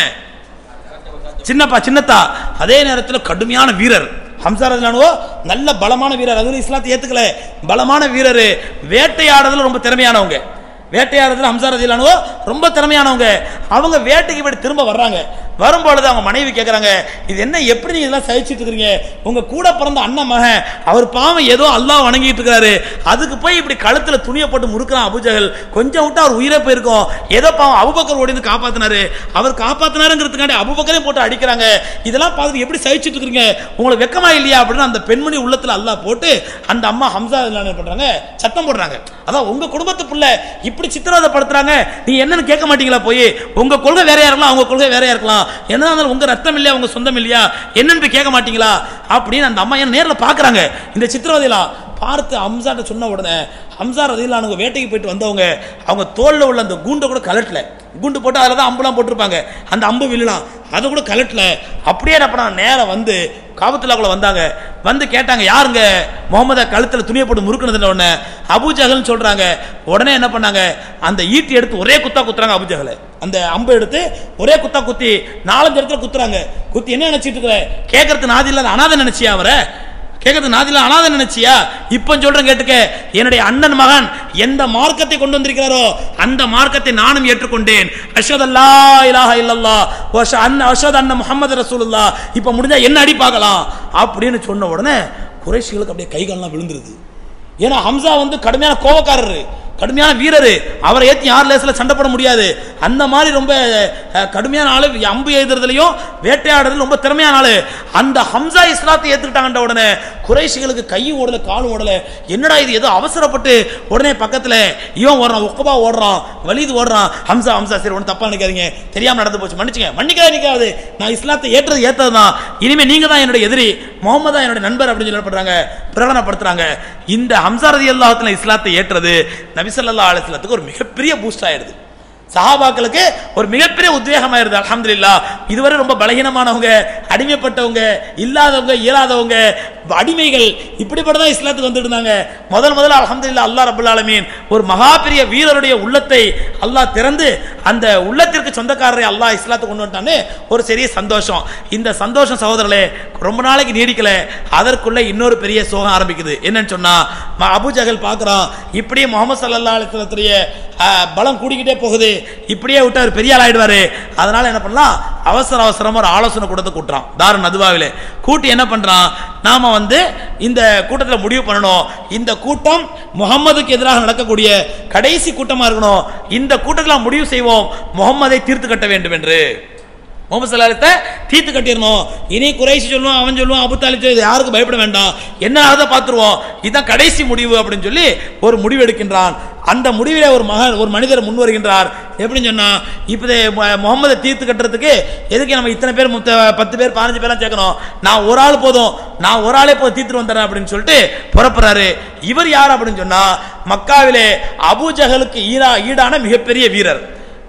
சின்னப்பா சின்னத்தா அதே நேரத்தில் கடுமையான வீரர் ஹம்சா ரஜிலானுவோ நல்ல பலமான வீரர் அதுவும் இஸ்லாத்தை ஏத்துக்கல பலமான வீரர் வேட்டையாடுறதுல ரொம்ப திறமையானவங்க வேட்டையாடுறதுல ஹம்சா ரஜிலானுவோ ரொம்ப திறமையானவங்க அவங்க வேட்டைக்கு போய் திரும்ப வர்றாங்க வரும்பொழுது அவங்க மனைவி கேட்குறாங்க இது என்ன எப்படி நீங்க இதெல்லாம் சகிச்சிட்டு இருக்கிறீங்க உங்க கூட பிறந்த அண்ணன் மகன் அவர் பாவம் ஏதோ அல்லாஹ் வணங்கிட்டு இருக்காரு அதுக்கு போய் இப்படி கழுத்துல துணியை போட்டு முறுக்குறான் அபுஜகல் கொஞ்சம் விட்டு அவர் உயிரே போயிருக்கும் ஏதோ பாவம் அபுபக்கர் ஓடி வந்து காப்பாத்தினாரு அவர் காப்பாத்தினாருங்கிறதுக்காண்டி அபுபக்கரையும் போட்டு அடிக்கிறாங்க இதெல்லாம் பார்த்துட்டு எப்படி சகிச்சிட்டு இருக்கிறீங்க உங்களுக்கு வெக்கமா இல்லையா அப்படின்னு அந்த பெண்மணி உள்ளத்துல அல்லாஹ் போட்டு அந்த அம்மா ஹம்சா என்ன பண்றாங்க சத்தம் போடுறாங்க அதான் உங்க குடும்பத்து புள்ள இப்படி சித்திரவதைப்படுத்துறாங்க நீ என்னன்னு கேட்க மாட்டீங்களா போய் உங்க கொள்கை வேறையா இருக்கலாம் அவங்க கொள்கை வேறையா இருக்கலாம் என்ன இருந்தாலும் உங்க ரத்தம் இல்லையா உங்க சொந்தம் இல்லையா என்னன்னு போய் கேட்க மாட்டீங்களா அப்படின்னு அந்த அம்மா என்ன நேர்ல பாக்குறாங்க இந்த சித்திரவதையெல்லாம் பார்த்து ஹம்சாட்ட சொன்ன உடனே ஹம்சா ரதிலானுங்க வேட்டைக்கு போயிட்டு வந்தவங்க அவங்க தோல்ல உள்ள அந்த கூண்டை கூட கலட்டல குண்டு போட்டு அதில் தான் அம்புலாம் போட்டிருப்பாங்க அந்த அம்பு விழலாம் அதை கூட கலட்டல அப்படியே என்ன பண்ணாங்க நேரா வந்து காபத்துலாக்குள்ள வந்தாங்க வந்து கேட்டாங்க யாருங்க முகமத கழுத்துல துணியை போட்டு முறுக்குனதுன உடனே அபூஜகல்னு சொல்றாங்க உடனே என்ன பண்ணாங்க அந்த ஈட்டி எடுத்து ஒரே குத்தா குத்துறாங்க அபூஜகலை அந்த அம்பு எடுத்து ஒரே குத்தா குத்தி நாலஞ்சு இடத்துல குத்துறாங்க குத்தி என்ன நினைச்சிட்டு இருக்கிற கேட்கறது நாதி இல்லாத அனாதை நினைச்சியா அவரை கேட்கறது நாதில அனாதை நினைச்சியா இப்ப சொல்றேன் கேட்டுக்க என்னுடைய அண்ணன் மகன் எந்த மார்க்கத்தை கொண்டு வந்திருக்கிறாரோ அந்த மார்க்கத்தை நானும் ஏற்றுக்கொண்டேன் அஷத் அல்லா இலாஹ இல்லல்லா வஷ அன்ன அஷத் அண்ணன் முஹம்மது ரசூலுல்லா இப்ப முடிஞ்சா என்ன அடி பார்க்கலாம் அப்படின்னு சொன்ன உடனே குறைஷிகளுக்கு அப்படியே கைகாலெல்லாம் விழுந்துருது ஏன்னா ஹம்சா வந்து கடுமையான கோபக்காரரு கடுமையான வீரர் அவரை ஏற்றி யார் லேசில் சண்டை போட முடியாது அந்த மாதிரி ரொம்ப அஹ், கடுமையான ஆளு அம்பு எழுதுறதுலையும் வேட்டையாடுறதுல ரொம்ப திறமையான ஆளு அந்த ஹம்சா இஸ்லாத்தை ஏத்துக்கிட்டாங்கன்ற உடனே குறைஷிகளுக்கு கையும் ஓடல காலும் ஓடல என்னடா இது ஏதோ அவசரப்பட்டு உடனே பக்கத்துல இவன் ஓடுறான் ஒக்கபா ஓடுறான் வலிது ஓடுறான் ஹம்சா ஹம்சா சரி ஒன்றும் தப்பா நினைக்காதீங்க தெரியாம நடந்து போச்சு மன்னிச்சுங்க மன்னிக்காத நிக்காது நான் இஸ்லாத்தை ஏற்றது ஏத்தது தான் இனிமே நீங்க தான் என்னுடைய எதிரி முகமது தான் என்னுடைய நண்பர் அப்படின்னு சொல்லப்படுறாங்க பிரகடனப்படுத்துறாங்க இந்த ஹம்சா ரதி அல்லாஹத்துல இஸ்லாத்தை ஏற்றது நபிசல்லா அலிஸ்லத்துக்கு ஒரு மிகப்பெரிய பூஸ்ட் ஆயிடுது சஹாபாக்களுக்கு ஒரு மிகப்பெரிய உத்வேகமாயிருது அல்ஹம்துலில்லாஹ் இதுவரை ரொம்ப பலகீனமானவங்க அடிமைப்பட்டவங்க இல்லாதவங்க இயலாதவங்க அடிமைகள் இப்படிப்பட்டதான் இஸ்லாத்துக்கு வந்துட்டு இருந்தாங்க முதல் முதல்ல அல்ஹம்துலில்லாஹ் அல்லாஹ் ரபுல் ஆலமீன் ஒரு மகா பெரிய வீரருடைய உள்ளத்தை அல்லாஹ் திறந்து அந்த உள்ளத்திற்கு சொந்தக்காரரை அல்லாஹ் இஸ்லாத்துக்கு கொண்டு வந்துட்டான்னு ஒரு பெரிய சந்தோஷம் இந்த சந்தோஷம் சகோதரர்களே ரொம்ப நாளைக்கு நீடிக்கல அதற்குள்ள இன்னொரு பெரிய சோகம் ஆரம்பிக்குது என்னன்னு சொன்னா ம- அபூ ஜஹல் பார்க்கறான் இப்படியே முகமது சல்லா அலிஸ்லத்துடைய பலம் கூடிக்கிட்டே போகுது இப்படியே விட்டு அவர் பெரிய ஆள் ஆயிடுவாரு அதனால என்ன பண்ணலாம் அவசர அவசரமா ஒரு ஆலோசனை கூட்டத்தை கூட்டுறான் தாரு நதுவாவிலே கூட்டி என்ன பண்றான் நாம வந்து இந்த கூட்டத்தில் முடிவு பண்ணணும் இந்த கூட்டம் முகம்மதுக்கு எதிராக நடக்கக்கூடிய கடைசி கூட்டமா இருக்கணும் இந்த கூட்டத்தில் முடிவு செய்வோம் முகம்மதை தீர்த்து கட்ட வேண்டும் என்று முகமது சல்லாலத்தை தீர்த்து கட்டிடணும் இனி குறைசி சொல்லுவான் அவன் சொல்லுவான் அபு தாலிப் சொல்லுவான், இது யாருக்கும் பயப்பட வேண்டாம் என்ன ஆகுதோ பார்த்துருவோம் இதுதான் கடைசி முடிவு அப்படின்னு சொல்லி ஒரு முடிவு எடுக்கின்றான் அந்த முடிவிலே ஒரு மகன் ஒரு மனிதர் முன் வருகின்றார் எப்படின்னு சொன்னா இப்போ முகமதை தீர்த்து கட்டுறதுக்கு எதுக்கு நம்ம இத்தனை பேர் முத்த பத்து பேர் பதினஞ்சு பேர்லாம் சேர்க்கணும் நான் ஒரு ஆள் போதும் நான் ஒரு ஆளே போய் தீர்த்து வந்துடுறேன் அப்படின்னு சொல்லிட்டு புறப்படுறாரு இவர் யார் அப்படின்னு சொன்னா மக்காவிலே அபூ ஜஹலுக்கு ஈரா ஈடான மிகப்பெரிய வீரர்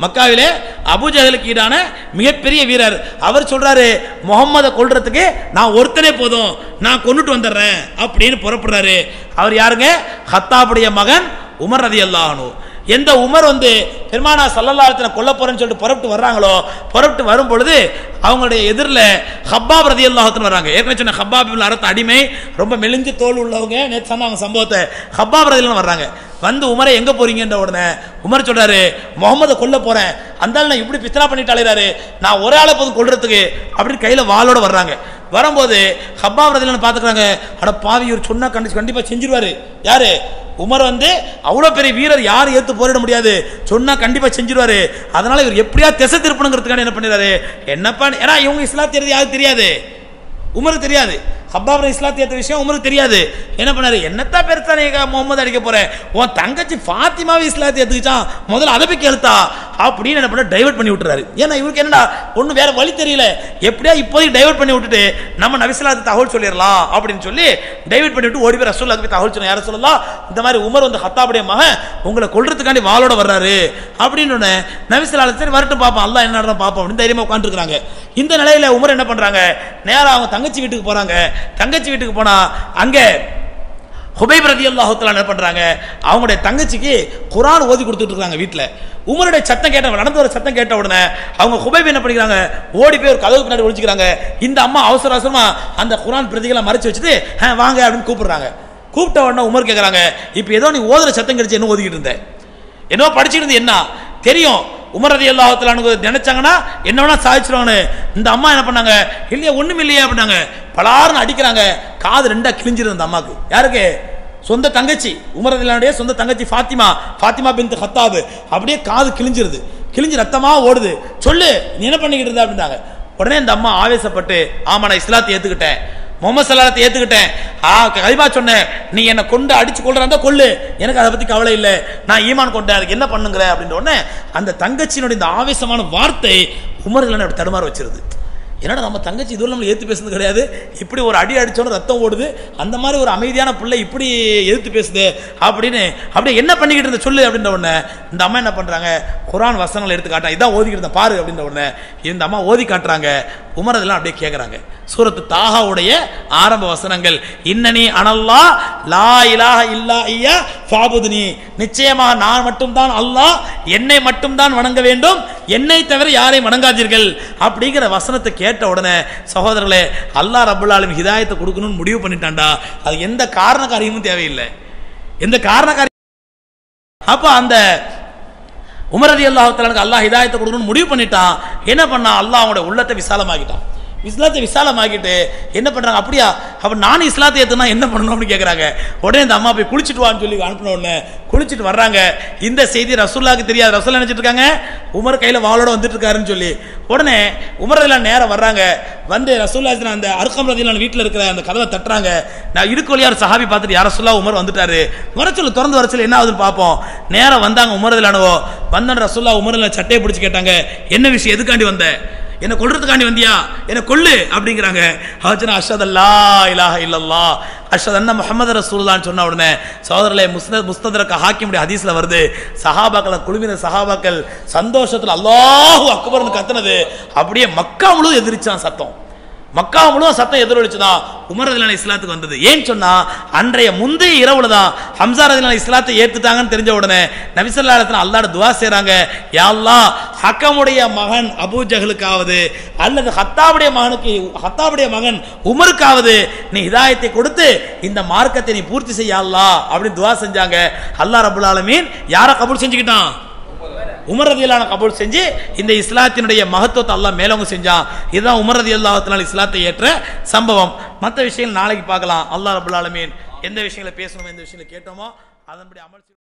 மக்காவிலே அபூஜஹலுக்கு ஈடான மிகப்பெரிய வீரர் அவர் சொல்றாரு முகம்மதை கொல்றதுக்கு நான் ஒருத்தனே போதும் நான் கொண்டுட்டு வந்துடுறேன் அப்படின்னு புறப்படுறாரு அவர் யாருங்க ஹத்தாபுடைய மகன் உமர் ரதி அல்லாஹனு எந்த உமர் வந்து பெருமானா சல்லல்லாஹத்துல கொல்ல போறேன்னு சொல்லிட்டு புறப்பட்டு வர்றாங்களோ புறப்பட்டு வரும் பொழுது அவங்களுடைய எதிரில் ஹப்பாப் ரதி அல்லாஹத்துன்னு வராங்க ஏற்கனவே சொன்ன ஹப்பாப் இப்னு அரத் அடிமை ரொம்ப மெலிஞ்சு தோல் உள்ளவங்க நேற்று சொன்ன அவங்க சம்பவத்தை ஹப்பாப் ரதிலாம் வர்றாங்க வந்து உமரை எங்க போறீங்கன்ற உடனே உமர் சொல்றாரு முகமதை கொல்ல போறேன் அந்த ஆள் நான் இப்படி பித்தனா பண்ணிட்டு அலைறாரு நான் ஒரு ஆளை போதும் கொல்றதுக்கு அப்படின்னு கையில வாளோட வர்றாங்க வரும்போது ஹப்பா ரதிலன்னு பாத்துக்கிறாங்க அட பாவி இவர் சொன்னா கண்டிச்சு கண்டிப்பா செஞ்சிருவாரு யாரு உமர் வந்து அவ்வளவு பெரிய வீரர் யாரும் ஏத்து போரிட முடியாது சொன்னா கண்டிப்பா செஞ்சிருவாரு அதனால இவர் எப்படியா திசை திருப்பணுங்கிறதுக்கான என்ன பண்ணிடுறாரு என்னப்பா ஏன்னா இவங்க இஸ்லாம் தெரியாது யாருக்கு தெரியாது உமருக்கு தெரியாது ஹப்பாப் இஸ்லாத்தை ஏற்ற விஷயம் உமருக்கு தெரியாது என்ன பண்ணாரு என்னத்தான் பெருசா நீ முகமது அடிக்க போற உன் தங்கச்சி ஃபாத்திமாவை இஸ்லாத்தை ஏத்துக்கிச்சான் முதல்ல அதை போய் கேளுத்தா அப்படின்னு என்ன பண்ண டைவர்ட் பண்ணி விட்டுறாரு ஏன்னா இவருக்கு என்னடா ஒன்றும் வேற வழி தெரியல எப்படியா இப்போதைக்கு டைவர்ட் பண்ணி விட்டுட்டு நம்ம நபிஸ்லாத்து தகவல் சொல்லிடலாம் அப்படின்னு சொல்லி டைவர்ட் பண்ணி விட்டு ஓடி போய் ரசூல்லாக்கு போய் தகவல் சொன்ன யார சொல்லலாம் இந்த மாதிரி உமர் வந்து ஹத்தாபுடைய மகன் உங்களை கொல்றதுக்காண்டி வாளோட வர்றாரு அப்படின்னு உடனே நபிஸ்லா சரி வரட்டும் பார்ப்போம் அல்லாஹ் என்ன நடக்கும் பார்ப்போம் அப்படின்னு தைரியமா உட்காந்துருக்காங்க இந்த நிலையில உமர் என்ன பண்றாங்க நேரா அவங்க தங்கச்சி வீட்டுக்கு போறாங்க தங்கச்சி வீட்டுக்கு போனா அங்க ஹுபைப் ரதி அல்லாஹுத்தலா என்ன பண்றாங்க அவங்களுடைய தங்கச்சிக்கு குரான் ஓதி கொடுத்துட்டு இருக்காங்க வீட்டில் உமருடைய சத்தம் கேட்ட நடந்து வர சத்தம் கேட்ட உடனே அவங்க ஹுபைப் என்ன பண்ணிக்கிறாங்க ஓடி போய் ஒரு கதவு பின்னாடி ஒழிச்சுக்கிறாங்க இந்த அம்மா அவசர அவசரமா அந்த குரான் பிரதிகளை மறைச்சு வச்சுட்டு "ஆ, வாங்க அப்படின்னு கூப்பிடுறாங்க கூப்பிட்ட உடனே உமர் கேட்குறாங்க இப்போ ஏதோ நீ ஓதுற சத்தம் கிடைச்சு என்ன ஓதிக்கிட்டு இருந்த என்னவோ படிச்சுட்டு இருந்து என்ன தெரியும் உமர் ரதி அல்லாஹத்துல நினைச்சாங்கன்னா என்ன வேணா சாதிச்சிருவாங்கன்னு இந்த அம்மா என்ன பண்ணாங்க இல்லையா ஒண்ணும் இல்லையா அப்படின்னாங்க பலாருன்னு அடிக்கிறாங்க காது ரெண்டா கிழிஞ்சிருந்த அந்த அம்மாக்கு யாருக்கு சொந்த தங்கச்சி உமர் ரதிலானுடைய சொந்த தங்கச்சி ஃபாத்திமா ஃபாத்திமா பின் ஹத்தாபு அப்படியே காது கிழிஞ்சிருது கிழிஞ்சு ரத்தமா ஓடுது சொல்லு நீ என்ன பண்ணிக்கிட்டு இருந்த அப்படின்னாங்க உடனே இந்த அம்மா ஆவேசப்பட்டு ஆமா நான் இஸ்லாத்தை ஏத்துக்கிட்டேன் முகமது சல்லாத்தை ஏத்துக்கிட்டேன் ஆ கலிமா சொன்னேன் நீ என்னை கொண்டு அடிச்சு கொள்றா கொள்ளு எனக்கு அதை பத்தி கவலை இல்லை நான் ஈமான் கொண்டேன் அதுக்கு என்ன பண்ணுங்கிற அப்படின்ற உடனே அந்த தங்கச்சியினுடைய இந்த ஆவேசமான வார்த்தை உமர்கள் அப்படி தடுமாற வச்சிருது என்னடா நம்ம தங்கச்சி இதுவரை நம்ம ஏத்து பேசுறது கிடையாது இப்படி ஒரு அடி அடிச்சோன்னு ரத்தம் ஓடுது அந்த மாதிரி ஒரு அமைதியான பிள்ளை இப்படி எதிர்த்து பேசுது அப்படின்னு அப்படியே என்ன பண்ணிக்கிட்டு இருந்த சொல்லு அப்படின்ற உடனே இந்த அம்மா என்ன பண்றாங்க குரான் வசனங்களை எடுத்து காட்டாங்க இதான் ஓதிக்கிட்டு இருந்தேன் பாரு அப்படின்ற உடனே இந்த அம்மா ஓதி காட்டுறாங்க உமர் அதெல்லாம் அப்படியே கேட்குறாங்க சூரத்து தாகாவுடைய ஆரம்ப வசனங்கள் இன்னனி அனல்லா லா இலாஹ இல்லா ஐயா ஃபாபுதுனி நிச்சயமாக நான் மட்டும்தான் அல்லாஹ் என்னை மட்டும்தான் வணங்க வேண்டும் என்னை தவிர யாரையும் வணங்காதீர்கள் அப்படிங்கிற வசனத்தை கேட்ட உடனே சகோதரர்களே அல்லாஹ் ரபுல் ஆலமீன் ஹிதாயத்தை கொடுக்கணும்னு முடிவு பண்ணிட்டான்டா அது எந்த காரண காரியமும் தேவையில்லை எந்த காரண காரியம் அப்ப அந்த உமரதி அல்லாஹாலுக்கு அல்லாஹ் ஹிதாயத்தை கொடுக்கணும்னு முடிவு பண்ணிட்டான் என்ன பண்ணான் அல்லாஹ் அவனுடைய உள்ளத்தை விசாலமாக்கிட்டான் இஸ்லாத்தை விசாலமாக்கிட்டு என்ன பண்றாங்க அப்படியா அப்ப நானும் இஸ்லாத்தை ஏத்துனா என்ன பண்ணணும் அப்படின்னு கேக்குறாங்க உடனே இந்த அம்மா போய் குளிச்சுட்டு வான்னு சொல்லி அனுப்பின உடனே குளிச்சுட்டு வர்றாங்க இந்த செய்தி ரசூல்லாக்கு தெரியாது ரசூல் நினைச்சிட்டு இருக்காங்க உமர் கையில வாளோட வந்துட்டு இருக்காருன்னு சொல்லி உடனே உமர் ரதிலான் நேரம் வர்றாங்க வந்து ரசூல்லா அந்த அருக்கம் ரதிலான் வீட்டில் இருக்கிற அந்த கதவை தட்டுறாங்க நான் இடுக்கு வழியா ஒரு சஹாபி பார்த்துட்டு யார சொல்லா உமர் வந்துட்டாரு வரச்சொல்லு திறந்து வரச்சொல்லு என்ன ஆகுதுன்னு பார்ப்போம் நேரம் வந்தாங்க உமர் ரதிலானுவோ வந்தோன்னு ரசூல்லா உமர் ரதிலான் சட்டையை பிடிச்சி கேட்டாங்க என்ன விஷயம் எதுக்காண்டி வந்த என்ன கொல்றதுக்காண்டி வந்தியா என்ன கொல்லு அப்படிங்கிறாங்க ஹஜனா அஷத் அல்லா இலாஹ இல்லல்லா அஷத் அண்ணா முகமது ரசூல்லான்னு சொன்ன உடனே சகோதரர்களே முஸ்னத் முஸ்ததரக்க ஹாக்கிமுடைய ஹதீஸ்ல வருது சஹாபாக்களை குழுமின சஹாபாக்கள் சந்தோஷத்துல அல்லாஹு அக்பர்னு கத்துனது அப்படியே மக்கா முழு எதிரிச்சான் சத்தம் மக்கா முழுவதும் சத்தம் எதிரொலிச்சுதான் உமர் ரதிலான இஸ்லாத்துக்கு வந்தது ஏன்னு சொன்னா அன்றைய முந்தைய இரவுல தான் ஹம்சா ரதிலான இஸ்லாத்தை ஏத்துட்டாங்கன்னு தெரிஞ்ச உடனே நபிசல்லா இடத்துல அல்லாட துவா செய்றாங்க யா அல்லாஹ் ஹக்கமுடைய மகன் அபூ ஜஹலுக்காவது அல்லது ஹத்தாவுடைய மகனுக்கு ஹத்தாவுடைய மகன் உமருக்காவது நீ ஹிதாயத்தை கொடுத்து இந்த மார்க்கத்தை நீ பூர்த்தி செய்ய அல்லாஹ் அப்படின்னு துவா செஞ்சாங்க அல்லாஹ் ரபுல் ஆலமீன் யாரை கபூல் செஞ்சுக்கிட்டான் உமர் ரதியல்லான கபூல் செஞ்சு இந்த இஸ்லாத்தினுடைய மகத்துவத்தை அல்லாஹ் மேலவங்க செஞ்சான் இதுதான் உமர் ரதி அல்லாஹத்தினால் இஸ்லாத்தை ஏற்ற சம்பவம் மற்ற விஷயங்கள் நாளைக்கு பார்க்கலாம் அல்லாஹ் ரபுல் ஆலமீன் எந்த விஷயங்களை பேசணுமோ எந்த விஷயங்களை கேட்டோமோ அதன்படி அமல் செய்ய-